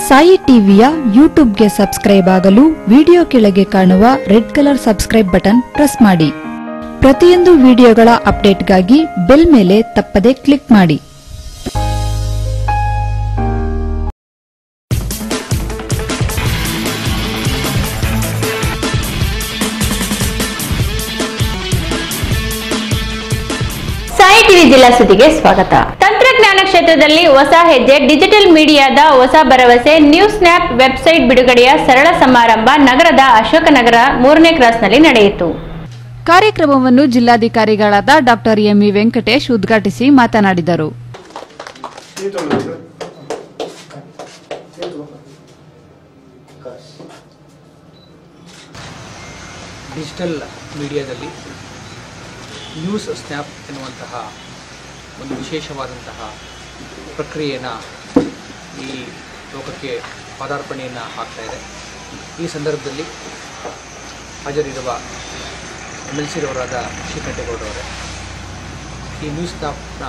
ಸಾಯಿ ಟಿವಿಯ ಯೂಟ್ಯೂಬ್ಗೆ ಸಬ್ಸ್ಕ್ರೈಬ್ ಆಗಲು ವಿಡಿಯೋ ಕೆಳಗೆ ಕಾಣುವ red colour subscribe button press ಮಾಡಿ ಪ್ರತಿಯೊಂದು ವಿಡಿಯೋಗಳ ಅಪ್ಡೇಟ್ಗಾಗಿ ಬೆಲ್ ಮೇಲೆ ತಪ್ಪದೆ ಕ್ಲಿಕ್ ಮಾಡಿ ಸಾಯಿ ಟಿವಿ ಜಿಲ್ಲಾ ಸುದ್ದಿಗೆ ಸ್ವಾಗತ ತಂತ್ರಜ್ಞಾನ ಕ್ಷೇತ್ರದಲ್ಲಿ ಹೊಸ ಹೆಜ್ಜೆ ಡಿಜಿಟಲ್ ಮೀಡಿಯಾದ ಹೊಸ ಭರವಸೆ ನ್ಯೂಸ್ ಸ್ನ್ಯಾಪ್ ವೆಬ್ಸೈಟ್ ಬಿಡುಗಡೆಯ ಸರಳ ಸಮಾರಂಭ ನಗರದ ಅಶೋಕನಗರ ಮೂರನೇ ಕ್ರಾಸ್ನಲ್ಲಿ ನಡೆಯಿತು ಕಾರ್ಯಕ್ರಮವನ್ನು ಜಿಲ್ಲಾಧಿಕಾರಿಗಳಾದ ಡಾಕ್ಟರ್ ಎಂಇ ವೆಂಕಟೇಶ್ ಉದ್ಘಾಟಿಸಿ ಮಾತನಾಡಿದರು ಡಿಜಿಟಲ್ ಮೀಡಿಯಾದಲ್ಲಿ ನ್ಯೂಸ್ ಸ್ನ್ಯಾಪ್ ಎನ್ನುವಂತಹ ಒಂದು ವಿಶೇಷವಾದಂತಹ ಪ್ರಕ್ರಿಯೆಯನ್ನು ಈ ಲೋಕಕ್ಕೆ ಪದಾರ್ಪಣೆಯನ್ನು ಆಗ್ತಾ ಇದೆ ಈ ಸಂದರ್ಭದಲ್ಲಿ ಹಾಜರಿರುವ ಎಮ್ ಎಲ್ ಸಿರವರಾದ ಶ್ರೀಕಂಠೇಗೌಡರವರೇ ಈ ನ್ಯೂಸ್ ಸ್ನ್ಯಾಪ್ನ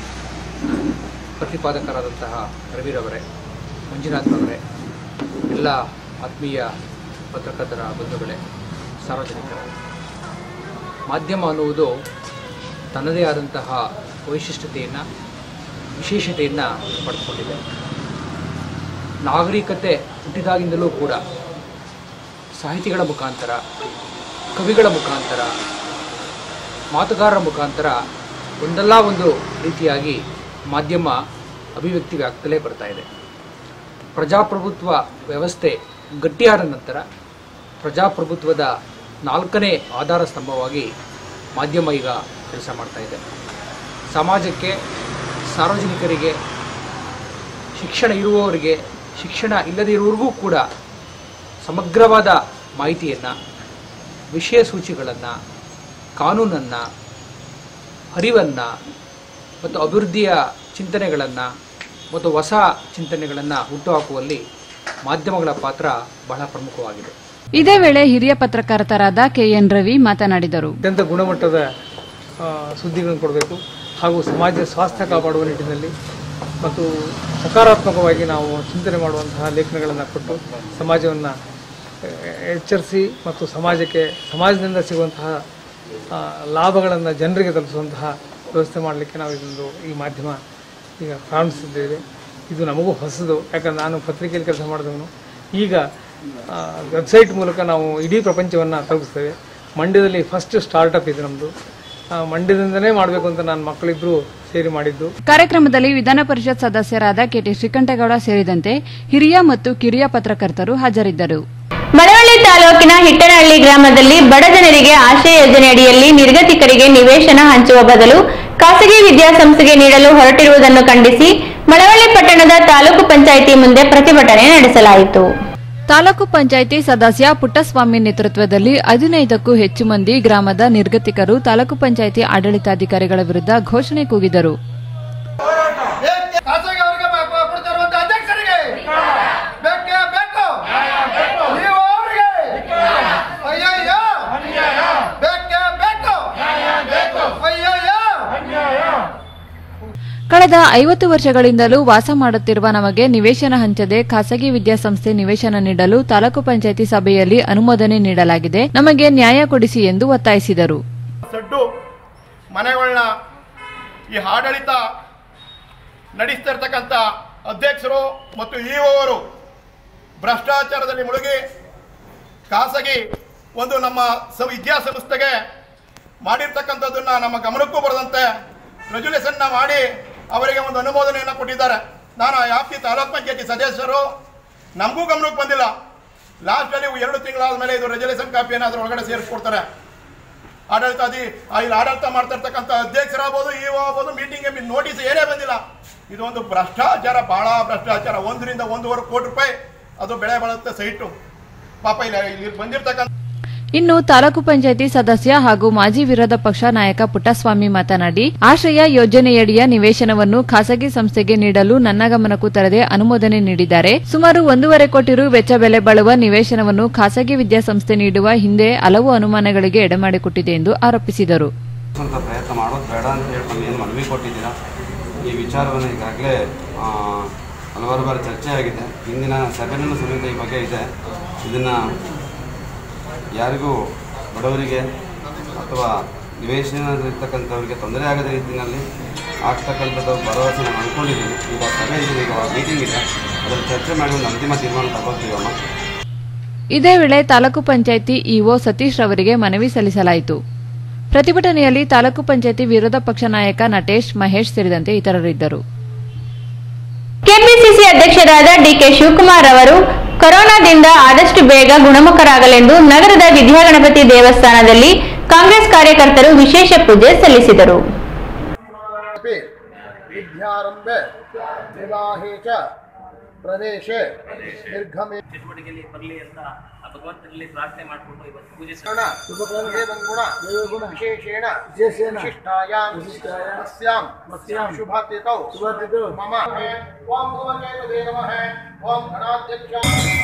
ಪ್ರತಿಪಾದಕರಾದಂತಹ ರವಿರವರೇ ಮಂಜುನಾಥ್ರವರೇ ಎಲ್ಲ ಆತ್ಮೀಯ ಪತ್ರಕರ್ತರ ಬಂಧುಗಳೇ ಸಾರ್ವಜನಿಕರು ಮಾಧ್ಯಮ ಅನ್ನುವುದು ತನ್ನದೇ ಆದಂತಹ ವೈಶಿಷ್ಟ್ಯತೆಯನ್ನು ವಿಶೇಷತೆಯನ್ನು ಪಡೆದುಕೊಂಡಿದೆ ನಾಗರಿಕತೆ ಹುಟ್ಟಿದಾಗಿಂದಲೂ ಕೂಡ ಸಾಹಿತಿಗಳ ಮುಖಾಂತರ ಕವಿಗಳ ಮುಖಾಂತರ ಮಾತುಗಾರರ ಮುಖಾಂತರ ಒಂದಲ್ಲ ಒಂದು ರೀತಿಯಾಗಿ ಮಾಧ್ಯಮ ಅಭಿವ್ಯಕ್ತಿಗಾಗ್ತಲೇ ಬರ್ತಾ ಇದೆ ಪ್ರಜಾಪ್ರಭುತ್ವ ವ್ಯವಸ್ಥೆ ಗಟ್ಟಿಯಾದ ನಂತರ ಪ್ರಜಾಪ್ರಭುತ್ವದ ನಾಲ್ಕನೇ ಆಧಾರ ಸ್ತಂಭವಾಗಿ ಮಾಧ್ಯಮ ಈಗ ಕೆಲಸ ಮಾಡ್ತಾ ಇದೆ ಸಮಾಜಕ್ಕೆ ಸಾರ್ವಜನಿಕರಿಗೆ ಶಿಕ್ಷಣ ಇರುವವರಿಗೆ ಶಿಕ್ಷಣ ಇಲ್ಲದೇ ಇರುವವರಿಗೂ ಕೂಡ ಸಮಗ್ರವಾದ ಮಾಹಿತಿಯನ್ನು ವಿಷಯ ಸೂಚಿಗಳನ್ನು ಕಾನೂನನ್ನು ಅರಿವನ್ನು ಮತ್ತು ಅಭಿವೃದ್ಧಿಯ ಚಿಂತನೆಗಳನ್ನು ಮತ್ತು ಹೊಸ ಚಿಂತನೆಗಳನ್ನು ಹುಟ್ಟುಹಾಕುವಲ್ಲಿ ಮಾಧ್ಯಮಗಳ ಪಾತ್ರ ಬಹಳ ಪ್ರಮುಖವಾಗಿದೆ ಇದೇ ವೇಳೆ ಹಿರಿಯ ಪತ್ರಕರ್ತರಾದ ಕೆಎನ್ ರವಿ ಮಾತನಾಡಿದರು ಅತ್ಯಂತ ಗುಣಮಟ್ಟದ ಆ, ಸುದ್ದಿಗಳನ್ನು ಕೊಡಬೇಕು ಹಾಗೂ ಸಮಾಜ ಸ್ವಾಸ್ಥ್ಯ ಕಾಪಾಡುವ ನಿಟ್ಟಿನಲ್ಲಿ ಮತ್ತು ಸಕಾರಾತ್ಮಕವಾಗಿ ನಾವು ಚಿಂತನೆ ಮಾಡುವಂತಹ ಲೇಖನಗಳನ್ನು ಕೊಟ್ಟು ಸಮಾಜವನ್ನು ಎಚ್ಚರಿಸಿ ಮತ್ತು ಸಮಾಜಕ್ಕೆ ಸಮಾಜದಿಂದ ಸಿಗುವಂತಹ ಆ, ಲಾಭಗಳನ್ನು ಜನರಿಗೆ ತಲುಪಿಸುವಂತಹ ವ್ಯವಸ್ಥೆ ಮಾಡಲಿಕ್ಕೆ ನಾವು ಇದೊಂದು ಈ ಮಾಧ್ಯಮ ಈಗ ಪ್ರಾರಂಭಿಸಿದ್ದೇವೆ ಇದು ನಮಗೂ ಹೊಸದು ಯಾಕಂದ್ರೆ ನಾನು ಪತ್ರಿಕೆಯಲ್ಲಿ ಕೆಲಸ ಮಾಡಿದವನು ಈಗ ವೆಬ್ಸೈಟ್ ಮೂಲಕ ನಾವು ಇಡೀ ಪ್ರಪಂಚವನ್ನು ತಲುಪಿಸ್ತೇವೆ ಮಂಡ್ಯದಲ್ಲಿ ಫಸ್ಟ್ ಸ್ಟಾರ್ಟಪ್ ಇದು ನಮ್ಮದು ಮಂಡ್ಯದಿಂದನೇ ಮಾಡಬೇಕು ಅಂತ ನಾನು ಮಕ್ಕಳಿಬ್ಬರು ಸೇರಿ ಮಾಡಿದ್ದು ಕಾರ್ಯಕ್ರಮದಲ್ಲಿ ವಿಧಾನ ಪರಿಷತ್ ಸದಸ್ಯರಾದ ಕೆಟಿ ಶ್ರೀಕಂಠೇಗೌಡ ಸೇರಿದಂತೆ ಹಿರಿಯ ಮತ್ತು ಕಿರಿಯ ಪತ್ರಕರ್ತರು ಹಾಜರಿದ್ದರು ಮಳವಳ್ಳಿ ತಾಲೂಕಿನ ಹಿಟ್ಟನಹಳ್ಳಿ ಗ್ರಾಮದಲ್ಲಿ ಬಡ ಜನರಿಗೆ ಆಶ್ರಯ ಯೋಜನೆ ಅಡಿಯಲ್ಲಿ ನಿರ್ಗತಿಕರಿಗೆ ನಿವೇಶನ ಹಂಚುವ ಬದಲು ಖಾಸಗಿ ವಿದ್ಯಾಸಂಸ್ಥೆಗೆ ನೀಡಲು ಹೊರಟಿರುವುದನ್ನು ಖಂಡಿಸಿ ಮಳವಳ್ಳಿ ಪಟ್ಟಣದ ತಾಲೂಕು ಪಂಚಾಯಿತಿ ಮುಂದೆ ಪ್ರತಿಭಟನೆ ನಡೆಸಲಾಯಿತು ತಾಲೂಕು ಪಂಚಾಯಿತಿ ಸದಸ್ಯ ಪುಟ್ಟಸ್ವಾಮಿ ನೇತೃತ್ವದಲ್ಲಿ ಹದಿನೈದಕ್ಕೂ ಹೆಚ್ಚು ಮಂದಿ ಗ್ರಾಮದ ನಿರ್ಗತಿಕರು ತಾಲೂಕು ಪಂಚಾಯಿತಿ ಆಡಳಿತಾಧಿಕಾರಿಗಳ ವಿರುದ್ಧ ಘೋಷಣೆ ಕೂಗಿದರು ಖಾಸಗಿ ಅವರಿಗೆ ಕೊಡ್ತಿರುವಂತ ಅಧ್ಯಕ್ಷರಿಗೆ ಬೇಕೇ ಬೇಕು ನೀವು ಅವರಿಗೆ ಅಯ್ಯಯ್ಯೋ ಬೇಕೇ ಬೇಕು ಅಯ್ಯಯ್ಯೋ ಕಳೆದ ಐವತ್ತು ವರ್ಷಗಳಿಂದಲೂ ವಾಸ ಮಾಡುತ್ತಿರುವ ನಮಗೆ ನಿವೇಶನ ಹಂಚದೆ ಖಾಸಗಿ ವಿದ್ಯಾಸಂಸ್ಥೆ ನಿವೇಶನ ನೀಡಲು ತಾಲೂಕು ಪಂಚಾಯಿತಿ ಸಭೆಯಲ್ಲಿ ಅನುಮೋದನೆ ನೀಡಲಾಗಿದೆ ನಮಗೆ ನ್ಯಾಯ ಕೊಡಿಸಿ ಎಂದು ಒತ್ತಾಯಿಸಿದರು ಸಡ್ಡು ಮನೆಗಳನ್ನ ಈ ಆಡಳಿತ ನಡೆಸ್ತಾ ಇರ್ತಕ್ಕಂಥ ಅಧ್ಯಕ್ಷರು ಮತ್ತು ಇಒವರು ಭ್ರಷ್ಟಾಚಾರದಲ್ಲಿ ಮುಳುಗಿ ಖಾಸಗಿ ಒಂದು ನಮ್ಮ ಸ ವಿದ್ಯಾಸಂಸ್ಥೆಗೆ ಮಾಡಿರ್ತಕ್ಕಂಥದ್ದನ್ನ ನಮ್ಮ ಗಮನಕ್ಕೂ ಬರದಂತೆ ರೆಜುಲೇಷನ್ನ ಮಾಡಿ ಅವರಿಗೆ ಒಂದು ಅನುಮೋದನೆಯನ್ನು ಕೊಟ್ಟಿದ್ದಾರೆ ನಾನು ಆ ವ್ಯಾಪ್ತಿ ತಾಲೂಕ್ ಪಂಚಾಯತಿ ಸದಸ್ಯರು ನಮಗೂ ಗಮನಕ್ಕೆ ಬಂದಿಲ್ಲ ಲಾಸ್ಟಲ್ಲಿ ಎರಡು ತಿಂಗಳಾದ ಮೇಲೆ ಇದು ರೆಜುಲೇಷನ್ ಕಾಪಿಯನ್ನು ಅದ್ರ ಒಳಗಡೆ ಸೇರಿಸ್ಕೊಡ್ತಾರೆ ಆಡಳಿತಾಧಿ ಆ ಇಲ್ಲಿ ಆಡಳಿತ ಮಾಡ್ತಾ ಇರ್ತಕ್ಕಂಥ ಅಧ್ಯಕ್ಷರಾಗ್ಬೋದು ಇಒ ಆಗ್ಬೋದು ಮೀಟಿಂಗ್ ನೋಟಿಸ್ ಏನೇ ಬಂದಿಲ್ಲ ಇದು ಒಂದು ಭ್ರಷ್ಟಾಚಾರ ಬಹಳ ಭ್ರಷ್ಟಾಚಾರ ಒಂದರಿಂದ ಒಂದೂವರೆ ಕೋಟಿ ರೂಪಾಯಿ ಅದು ಬೆಳೆ ಬಾಳುತ್ತೆ ಸೈಟು ಪಾಪ ಇಲ್ಲಿ ಇಲ್ಲಿ ಬಂದಿರ್ತಕ್ಕಂಥ ಇನ್ನು ತಾಲೂಕು ಪಂಚಾಯಿತಿ ಸದಸ್ಯ ಹಾಗೂ ಮಾಜಿ ವಿರೋಧ ಪಕ್ಷ ನಾಯಕ ಪುಟ್ಟಸ್ವಾಮಿ ಮಾತನಾಡಿ ಆಶ್ರಯ ಯೋಜನೆಯಡಿಯ ನಿವೇಶನವನ್ನು ಖಾಸಗಿ ಸಂಸ್ಥೆಗೆ ನೀಡಲು ನನ್ನ ಗಮನಕ್ಕೂ ತರದೆ ಅನುಮೋದನೆ ನೀಡಿದ್ದಾರೆ ಸುಮಾರು ಒಂದೂವರೆ ಕೋಟಿ ರು ವೆಚ್ಚ ಬೆಲೆ ಬಾಳುವ ನಿವೇಶನವನ್ನು ಖಾಸಗಿ ವಿದ್ಯಾಸಂಸ್ಥೆ ನೀಡುವ ಹಿಂದೆ ಹಲವು ಅನುಮಾನಗಳಿಗೆ ಎಡೆಮಾಡಿಕೊಟ್ಟಿದೆ ಎಂದು ಆರೋಪಿಸಿದರು ಸ್ವಂತ ಪ್ರಯತ್ನ ಮಾಡೋದು ಬೇಡ ಅಂತ ಹೇಳಿ ಏನು ಮನವಿ ಕೊಟ್ಟಿದ್ದೀರಾ ಈ ವಿಚಾರವನ್ನು ಈಗಾಗಲೇ ಹಲವಾರು ಬಾರಿ ಚರ್ಚೆ ಆಗಿದೆ ಇಂದಿನ ಸಭೆಯಲ್ಲೂ ಸಮೇತ ಈ ಬಗ್ಗೆ ಇದೆ ಇದನ್ನು ಯಾರಿಗೂ ಬಡವರಿಗೆ ಅಥವಾ ನಿವೇಶನದಲ್ಲಿರ್ತಕ್ಕಂಥವ್ರಿಗೆ ತೊಂದರೆ ಆಗದ ರೀತಿಯಲ್ಲಿ ಆಗ್ತಕ್ಕಂಥದ್ದು ಭರವಸೆ ನಾನು ಅಂದ್ಕೊಂಡಿದ್ದೀನಿ ಈಗ ಸಭೆ ಇದೆ ಈಗ ಮೀಟಿಂಗ್ ಇದೆ ಅದರಲ್ಲಿ ಚರ್ಚೆ ಮಾಡಿ ಒಂದು ಅಂತಿಮ ತೀರ್ಮಾನ ತಗೊಳ್ತೀವಮ್ಮ ಇದೇ ವೇಳೆ ತಾಲೂಕು ಪಂಚಾಯಿತಿ ಇಒ ಸತೀಶ್ ರವರಿಗೆ ಮನವಿ ಸಲ್ಲಿಸಲಾಯಿತು ಪ್ರತಿಭಟನೆಯಲ್ಲಿ ತಾಲೂಕು ಪಂಚಾಯಿತಿ ವಿರೋಧ ಪಕ್ಷ ನಾಯಕ ನಟೇಶ್ ಮಹೇಶ್ ಸೇರಿದಂತೆ ಇತರರಿದ್ದರು ಕೆಪಿಸಿಸಿ ಅಧ್ಯಕ್ಷರಾದ ಡಿಕೆ ಶಿವಕುಮಾರ್ ಅವರು ಕೊರೋನಾದಿಂದ ಆದಷ್ಟು ಬೇಗ ಗುಣಮುಖರಾಗಲೆಂದು ನಗರದ ವಿದ್ಯಾಗಣಪತಿ ದೇವಸ್ಥಾನದಲ್ಲಿ ಕಾಂಗ್ರೆಸ್ ಕಾರ್ಯಕರ್ತರು ವಿಶೇಷ ಪೂಜೆ ಸಲ್ಲಿಸಿದರು अपि विद्यारम्भे विवाहे च प्रदेशे निर्गमे ಚಟುವಟಿಕೆಯಲ್ಲಿ ಬರಲಿ ಅಂತ ಆ ಭಗವಂತನಲ್ಲಿ ಪ್ರಾರ್ಥನೆ ಮಾಡಿಕೊಂಡು ಇವತ್ತು ಪೂಜೆ गुण विशेषेण विशिष्टायां अस्यां शुभतिथौ मम ओम धूमकेतवे नमः ओम गणाध्यक्षा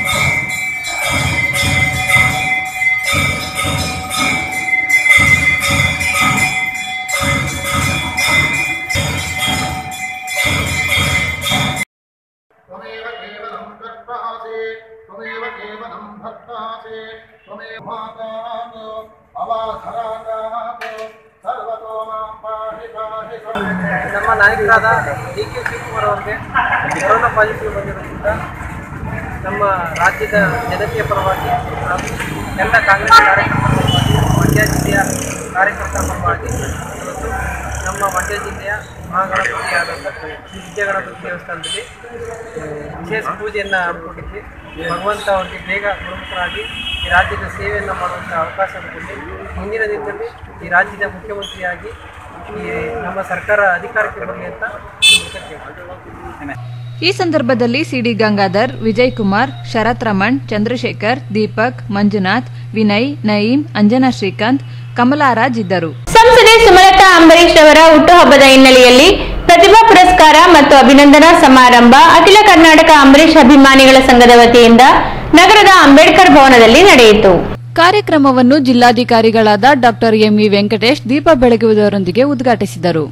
त्वमेव केवलं कर्तासि त्वमेव केवलं भक्तासि त्वमेव मातात् अवाधरागात् सर्वतो मां पाहि पाहि ನಮ್ಮ ನಾಯಕರಾದ ಡಿ ಕೆ ಶಿವಕುಮಾರ್ ಅವರಿಗೆ ಕೊರೋನಾ ಪಾಸಿಟಿವ್ ಬಂದಿರೋದ್ರಿಂದ ನಮ್ಮ ರಾಜ್ಯದ ಜನತೆಯ ಪರವಾಗಿ ಹಾಗೂ ಎಲ್ಲ ಕಾಂಗ್ರೆಸ್ ಕಾರ್ಯಕರ್ತರ ಪರವಾಗಿ ಮಂಡ್ಯ ಜಿಲ್ಲೆಯ ಕಾರ್ಯಕರ್ತರ ಪರವಾಗಿ ಇವತ್ತು ನಮ್ಮ ಮಂಡ್ಯ ಜಿಲ್ಲೆಯ ಮಹಾಗಣಪತಿಯಾದಂಥ ಶ್ರೀ ವಿದ್ಯಾಗಣಪತಿ ದೇವಸ್ಥಾನದಲ್ಲಿ ಆ, ವಿಶೇಷ ಪೂಜೆಯನ್ನು ಹಮ್ಮಿಕೊಂಡಿದ್ವಿ ಭಗವಂತ ಅವರಿಗೆ ಬೇಗ ಗುಣಮುಖರಾಗಿ ಈ ರಾಜ್ಯದ ಸೇವೆಯನ್ನು ಮಾಡುವಂಥ ಅವಕಾಶ ಕೊಟ್ಟು ಮುಂದಿನ ದಿನದಲ್ಲಿ ಈ ರಾಜ್ಯದ ಮುಖ್ಯಮಂತ್ರಿಯಾಗಿ ಈ ನಮ್ಮ ಸರ್ಕಾರ ಅಧಿಕಾರಕ್ಕೆ ಬರಲಿ ಅಂತ ಈ ಮೂಲಕ ಕೇಳ್ಕೊಳ್ತೀನಿ. ಈ ಸಂದರ್ಭದಲ್ಲಿ ಸಿಡಿ ಗಂಗಾಧರ್ ವಿಜಯ್ ಕುಮಾರ್ ಶರತ್ ರಮಣ್ ಚಂದ್ರಶೇಖರ್ ದೀಪಕ್ ಮಂಜುನಾಥ್ ವಿನಯ್ ನಯೀಂ ಅಂಜನಾ ಶ್ರೀಕಾಂತ್ ಕಮಲಾರಾಜ್ ಇದ್ದರು ಸಂಸದೆ ಸುಮಲತಾ ಅಂಬರೀಶ್ ಅವರ ಹುಟ್ಟುಹಬ್ಬದ ಹಿನ್ನೆಲೆಯಲ್ಲಿ ಪ್ರತಿಭಾ ಪುರಸ್ಕಾರ ಮತ್ತು ಅಭಿನಂದನಾ ಸಮಾರಂಭ ಅಖಿಲ ಕರ್ನಾಟಕ ಅಂಬರೀಶ್ ಅಭಿಮಾನಿಗಳ ಸಂಘದ ವತಿಯಿಂದ ನಗರದ ಅಂಬೇಡ್ಕರ್ ಭವನದಲ್ಲಿ ನಡೆಯಿತು ಕಾರ್ಯಕ್ರಮವನ್ನು ಜಿಲ್ಲಾಧಿಕಾರಿಗಳಾದ ಡಾ ಎಂವಿ ವೆಂಕಟೇಶ್ ದೀಪ ಬೆಳಗುವುದರೊಂದಿಗೆ ಉದ್ಘಾಟಿಸಿದರು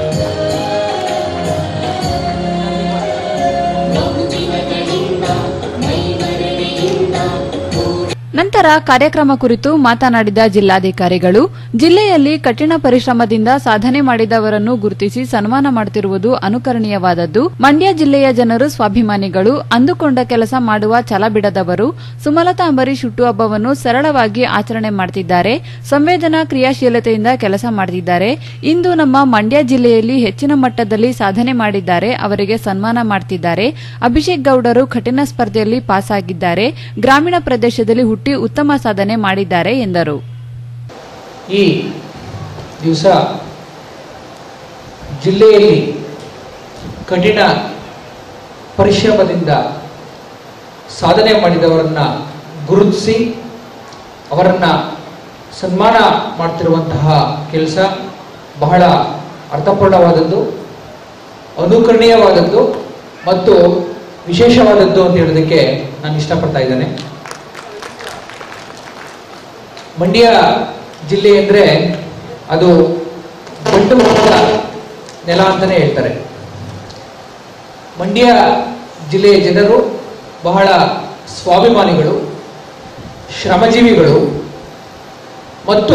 ನಂತರ ಕಾರ್ಯಕ್ರಮ ಕುರಿತು ಮಾತನಾಡಿದ ಜಿಲ್ಲಾಧಿಕಾರಿಗಳು ಜಿಲ್ಲೆಯಲ್ಲಿ ಕಠಿಣ ಪರಿಶ್ರಮದಿಂದ ಸಾಧನೆ ಮಾಡಿದವರನ್ನು ಗುರುತಿಸಿ ಸನ್ಮಾನ ಮಾಡುತ್ತಿರುವುದು ಅನುಕರಣೀಯವಾದದ್ದು ಮಂಡ್ಯ ಜಿಲ್ಲೆಯ ಜನರು ಸ್ವಾಭಿಮಾನಿಗಳು ಅಂದುಕೊಂಡ ಕೆಲಸ ಮಾಡುವ ಛಲ ಬಿಡದವರು ಸುಮಲತಾ ಅಂಬರೀಶ್ ಹುಟ್ಟುಹಬ್ಬವನ್ನು ಸರಳವಾಗಿ ಆಚರಣೆ ಮಾಡುತ್ತಿದ್ದಾರೆ ಸಂವೇದನಾ ಕ್ರಿಯಾಶೀಲತೆಯಿಂದ ಕೆಲಸ ಮಾಡುತ್ತಿದ್ದಾರೆ ಇಂದು ನಮ್ಮ ಮಂಡ್ಯ ಜಿಲ್ಲೆಯಲ್ಲಿ ಹೆಚ್ಚಿನ ಮಟ್ಟದಲ್ಲಿ ಸಾಧನೆ ಮಾಡಿದ್ದಾರೆ ಅವರಿಗೆ ಸನ್ಮಾನ ಮಾಡುತ್ತಿದ್ದಾರೆ ಅಭಿಷೇಕ್ ಗೌಡರು ಕಠಿಣ ಸ್ಪರ್ಧೆಯಲ್ಲಿ ಪಾಸ್ ಆಗಿದ್ದಾರೆ ಗ್ರಾಮೀಣ ಪ್ರದೇಶದಲ್ಲಿ ಹುಟ್ಟಿ ಉತ್ತಮ ಸಾಧನೆ ಮಾಡಿದ್ದಾರೆ ಎಂದರು ಈ ದಿವಸ ಜಿಲ್ಲೆಯಲ್ಲಿ ಕಠಿಣ ಪರಿಶ್ರಮದಿಂದ ಸಾಧನೆ ಮಾಡಿದವರನ್ನ ಗುರುತಿಸಿ ಅವರನ್ನು ಸನ್ಮಾನ ಮಾಡ್ತಿರುವಂತಹ ಕೆಲಸ ಬಹಳ ಅರ್ಥಪೂರ್ಣವಾದದ್ದು ಅನುಕರಣೀಯವಾದದ್ದು ಮತ್ತು ವಿಶೇಷವಾದದ್ದು ಅಂತ ಹೇಳೋದಕ್ಕೆ ನಾನು ಇಷ್ಟಪಡ್ತಾ ಇದ್ದೇನೆ ಮಂಡ್ಯ ಜಿಲ್ಲೆ ಅಂದರೆ ಅದು ಗಂಡು ಮಕ್ಕಳ ನೆಲ ಅಂತಲೇ ಹೇಳ್ತಾರೆ ಮಂಡ್ಯ ಜಿಲ್ಲೆಯ ಜನರು ಬಹಳ ಸ್ವಾಭಿಮಾನಿಗಳು ಶ್ರಮಜೀವಿಗಳು ಮತ್ತು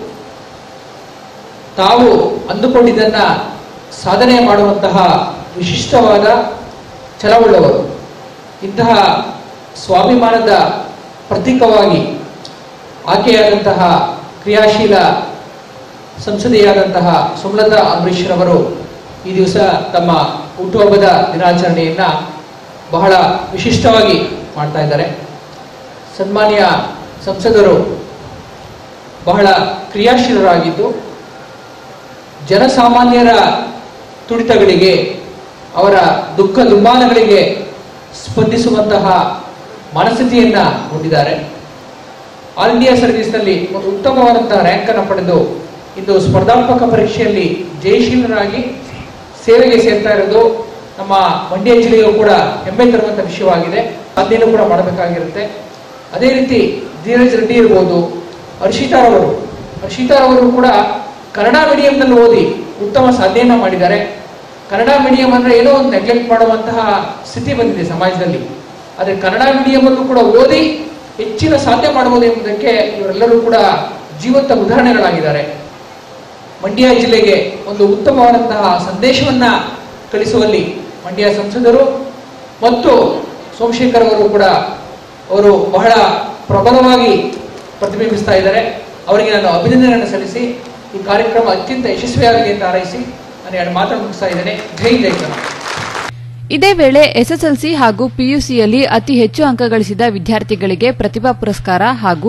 ತಾವು ಅಂದುಕೊಂಡಿದ್ದನ್ನ ಸಾಧನೆ ಮಾಡುವಂತಹ ವಿಶಿಷ್ಟವಾದ ಛಲವುಳ್ಳವರು ಇಂತಹ ಸ್ವಾಭಿಮಾನದ ಪ್ರತೀಕವಾಗಿ ಆಕೆಯಾದಂತಹ ಕ್ರಿಯಾಶೀಲ ಸಂಸದೆಯಾದಂತಹ ಸುಮಲತಾ ಅಂಬರೀಶ್ರವರು ಈ ದಿವಸ ತಮ್ಮ ಹುಟ್ಟುಹಬ್ಬದ ದಿನಾಚರಣೆಯನ್ನ ಬಹಳ ವಿಶಿಷ್ಟವಾಗಿ ಮಾಡ್ತಾ ಇದ್ದಾರೆ ಸನ್ಮಾನ್ಯ ಸಂಸದರು ಬಹಳ ಕ್ರಿಯಾಶೀಲರಾಗಿದ್ದು ಜನಸಾಮಾನ್ಯರ ತುಡಿತಗಳಿಗೆ ಅವರ ದುಃಖ ದುಮ್ಮಾನಗಳಿಗೆ ಸ್ಪಂದಿಸುವಂತಹ ಮನಸ್ಥಿತಿಯನ್ನ ಹೊಂದಿದ್ದಾರೆ ಆಲ್ ಇಂಡಿಯಾ ಸರ್ವಿಸ್ನಲ್ಲಿ ಒಂದು ಉತ್ತಮವಾದಂತಹ ರ್ಯಾಂಕ್ ಅನ್ನು ಪಡೆದು ಇಂದು ಸ್ಪರ್ಧಾತ್ಮಕ ಪರೀಕ್ಷೆಯಲ್ಲಿ ಜಯಶೀಲರಾಗಿ ಸೇವೆಗೆ ಸೇರ್ತಾ ಇರೋದು ನಮ್ಮ ಮಂಡ್ಯ ಜಿಲ್ಲೆಯು ಕೂಡ ಹೆಮ್ಮೆ ತರುವಂತ ವಿಷಯವಾಗಿದೆ ಅಧ್ಯಯನ ಕೂಡ ಮಾಡಬೇಕಾಗಿರುತ್ತೆ ಅದೇ ರೀತಿ ಧೀರಜ್ ರೆಡ್ಡಿ ಇರ್ಬೋದು ಹರ್ಷಿತಾರವರು ಹರ್ಷಿತಾರವರು ಕೂಡ ಕನ್ನಡ ಮೀಡಿಯಂನಲ್ಲಿ ಓದಿ ಉತ್ತಮ ಸಾಧನೆಯನ್ನ ಮಾಡಿದ್ದಾರೆ ಕನ್ನಡ ಮೀಡಿಯಂ ಅಂದ್ರೆ ಏನೋ ಒಂದು ನೆಗ್ಲೆಕ್ಟ್ ಮಾಡುವಂತಹ ಸ್ಥಿತಿ ಬಂದಿದೆ ಸಮಾಜದಲ್ಲಿ ಆದರೆ ಕನ್ನಡ ಮೀಡಿಯಂ ಅನ್ನು ಕೂಡ ಓದಿ ಹೆಚ್ಚಿನ ಸಾಧನೆ ಮಾಡಬಹುದು ಎಂಬುದಕ್ಕೆ ಇವರೆಲ್ಲರೂ ಕೂಡ ಜೀವಂತ ಉದಾಹರಣೆಗಳಾಗಿದ್ದಾರೆ ಮಂಡ್ಯ ಜಿಲ್ಲೆಗೆ ಒಂದು ಉತ್ತಮವಾದಂತಹ ಸಂದೇಶವನ್ನ ಕಳಿಸುವಲ್ಲಿ ಮಂಡ್ಯ ಸಂಸದರು ಮತ್ತು ಸೋಮಶೇಖರ್ ಅವರು ಕೂಡ ಅವರು ಬಹಳ ಪ್ರಬಲವಾಗಿ ಪ್ರತಿಬಿಂಬಿಸ್ತಾ ಇದ್ದಾರೆ ಅವರಿಗೆ ನಾನು ಅಭಿನಂದನೆಯನ್ನು ಸಲ್ಲಿಸಿ ಈ ಕಾರ್ಯಕ್ರಮ ಅತ್ಯಂತ ಯಶಸ್ವಿಯಾಗಲಿ ಅಂತ ಹಾರೈಸಿ ನಾನು ಎರಡು ಮಾತನ್ನು ಮುಗಿಸ್ತಾ ಇದ್ದೇನೆ ಜೈ ಜೈ ಕನ್ನಡ ಇದೇ ವೇಳೆ ಎಸ್ಎಸ್ಎಲ್ಸಿ ಹಾಗೂ ಪಿಯುಸಿಯಲ್ಲಿ ಅತಿ ಹೆಚ್ಚು ಅಂಕ ಗಳಿಸಿದ ವಿದ್ಯಾರ್ಥಿಗಳಿಗೆ ಪ್ರತಿಭಾ ಪುರಸ್ಕಾರ ಹಾಗೂ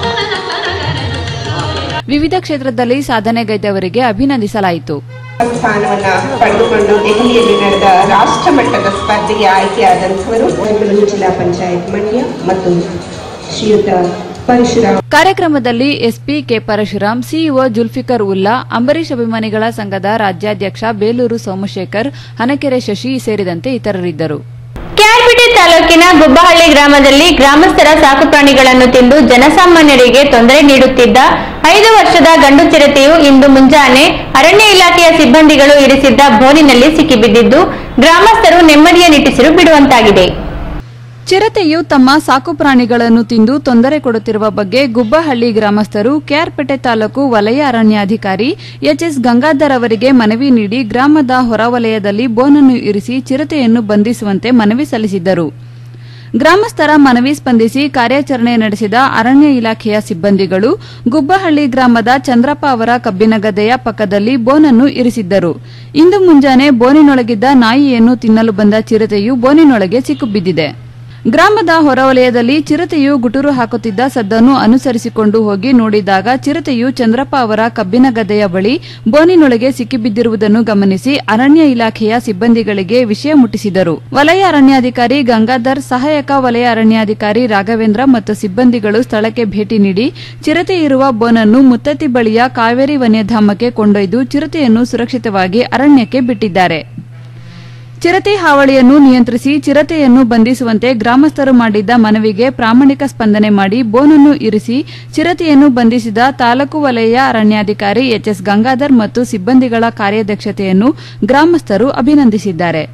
ವಿವಿಧ ಕ್ಷೇತ್ರದಲ್ಲಿ ಸಾಧನೆಗೈದವರಿಗೆ ಅಭಿನಂದಿಸಲಾಯಿತು ಸ್ಥಾನವನ್ನ ಪಡೆದುಕೊಂಡು ದೆಹಲಿಯಲ್ಲಿ ನಡೆದ ರಾಷ್ಟ್ರ ಮಟ್ಟದ ಸ್ಪರ್ಧೆಗೆ ಆಯ್ಕೆಯಾದಂಥವರು ಬೆಂಗಳೂರು ಜಿಲ್ಲಾ ಪಂಚಾಯತ್ ಮಂಡ್ಯ ಮತ್ತು ಶ್ರೀಯುತ ಪರಶುರಾಮ್ ಕಾರ್ಯಕ್ರಮದಲ್ಲಿ SP K Parashuram CEO Zulfikar Ulla Ambareesh ಅಭಿಮಾನಿಗಳ ಸಂಘದ ರಾಜ್ಯಾಧ್ಯಕ್ಷ ಬೇಲೂರು ಸೋಮಶೇಖರ್ ಹನಕೆರೆ ಶಶಿ ಸೇರಿದಂತೆ ಇತರರಿದ್ದರು ಕೆಆರ್ಪೇಟೆ ತಾಲೂಕಿನ ಗುಬ್ಬಹಳ್ಳಿ ಗ್ರಾಮದಲ್ಲಿ ಗ್ರಾಮಸ್ಥರ ಸಾಕುಪ್ರಾಣಿಗಳನ್ನು ತಿಂದು ಜನಸಾಮಾನ್ಯರಿಗೆ ತೊಂದರೆ ನೀಡುತ್ತಿದ್ದ ಐದು ವರ್ಷದ ಗಂಡು ಚಿರತೆಯು ಇಂದು ಮುಂಜಾನೆ ಅರಣ್ಯ ಇಲಾಖೆಯ ಸಿಬ್ಬಂದಿಗಳು ಇರಿಸಿದ್ದ ಬೋನಿನಲ್ಲಿ ಸಿಕ್ಕಿಬಿದ್ದಿದ್ದು ಗ್ರಾಮಸ್ಥರು ನೆಮ್ಮದಿಯ ನಿಟ್ಟಿಸಿರು ಬಿಡುವಂತಾಗಿದೆ ಚಿರತೆಯು ತಮ್ಮ ಸಾಕುಪ್ರಾಣಿಗಳನ್ನು ತಿಂದು ತೊಂದರೆ ಕೊಡುತ್ತಿರುವ ಬಗ್ಗೆ ಗುಬ್ಬಹಳ್ಳಿ ಗ್ರಾಮಸ್ಥರು ಕೆಆರ್ಪೇಟೆ ತಾಲೂಕು ವಲಯ ಅರಣ್ಯಾಧಿಕಾರಿ ಎಚ್ಎಸ್ ಗಂಗಾಧರ್ ಅವರಿಗೆ ಮನವಿ ನೀಡಿ ಗ್ರಾಮದ ಹೊರವಲಯದಲ್ಲಿ ಬೋನನ್ನು ಇರಿಸಿ ಚಿರತೆಯನ್ನು ಬಂಧಿಸುವಂತೆ ಮನವಿ ಸಲ್ಲಿಸಿದ್ದರು ಗ್ರಾಮಸ್ಥರ ಮನವಿ ಸ್ಪಂದಿಸಿ ಕಾರ್ಯಾಚರಣೆ ನಡೆಸಿದ ಅರಣ್ಯ ಇಲಾಖೆಯ ಸಿಬ್ಬಂದಿಗಳು ಗುಬ್ಬಹಳ್ಳಿ ಗ್ರಾಮದ ಚಂದ್ರಪ್ಪ ಅವರ ಕಬ್ಬಿನ ಗದ್ದೆಯ ಪಕ್ಕದಲ್ಲಿ ಬೋನನ್ನು ಇರಿಸಿದ್ದರು ಇಂದು ಮುಂಜಾನೆ ಬೋನಿನೊಳಗಿದ್ದ ನಾಯಿಯನ್ನು ತಿನ್ನಲು ಬಂದ ಚಿರತೆಯು ಬೋನಿನೊಳಗೆ ಸಿಕ್ಕಿಬಿದ್ದಿದೆ ಗ್ರಾಮದ ಹೊರವಲಯದಲ್ಲಿ ಚಿರತೆಯು ಗುಟುರು ಹಾಕುತ್ತಿದ್ದ ಸದ್ದನ್ನು ಅನುಸರಿಸಿಕೊಂಡು ಹೋಗಿ ನೋಡಿದಾಗ ಚಿರತೆಯು ಚಂದ್ರಪ್ಪ ಅವರ ಕಬ್ಬಿನ ಗದ್ದೆಯ ಬಳಿ ಬೋನಿನೊಳಗೆ ಸಿಕ್ಕಿಬಿದ್ದಿರುವುದನ್ನು ಗಮನಿಸಿ ಅರಣ್ಯ ಇಲಾಖೆಯ ಸಿಬ್ಬಂದಿಗಳಿಗೆ ವಿಷಯ ಮುಟ್ಟಿಸಿದರು ವಲಯ ಅರಣ್ಯಾಧಿಕಾರಿ ಗಂಗಾಧರ್ ಸಹಾಯಕ ವಲಯ ಅರಣ್ಯಾಧಿಕಾರಿ ರಾಘವೇಂದ್ರ ಮತ್ತು ಸಿಬ್ಬಂದಿಗಳು ಸ್ಥಳಕ್ಕೆ ಭೇಟಿ ನೀಡಿ ಚಿರತೆ ಇರುವ ಬೋನನ್ನು ಮುತ್ತತ್ತಿ ಬಳಿಯ ಕಾವೇರಿ ವನ್ಯಧಾಮಕ್ಕೆ ಕೊಂಡೊಯ್ದು ಚಿರತೆಯನ್ನು ಸುರಕ್ಷಿತವಾಗಿ ಅರಣ್ಯಕ್ಕೆ ಬಿಟ್ಟಿದ್ದಾರೆ ಚಿರತೆ ಹಾವಳಿಯನ್ನು ನಿಯಂತ್ರಿಸಿ ಚಿರತೆಯನ್ನು ಬಂಧಿಸುವಂತೆ ಗ್ರಾಮಸ್ಥರು ಮಾಡಿದ್ದ ಮನವಿಗೆ ಪ್ರಾಮಾಣಿಕ ಸ್ಪಂದನೆ ಮಾಡಿ ಬೋನನ್ನು ಇರಿಸಿ ಚಿರತೆಯನ್ನು ಬಂಧಿಸಿದ ತಾಲೂಕು ವಲಯ ಅರಣ್ಯಾಧಿಕಾರಿ ಎಚ್ಎಸ್ ಗಂಗಾಧರ್ ಮತ್ತು ಸಿಬ್ಬಂದಿಗಳ ಕಾರ್ಯದಕ್ಷತೆಯನ್ನು ಗ್ರಾಮಸ್ಥರು ಅಭಿನಂದಿಸಿದ್ದಾರೆ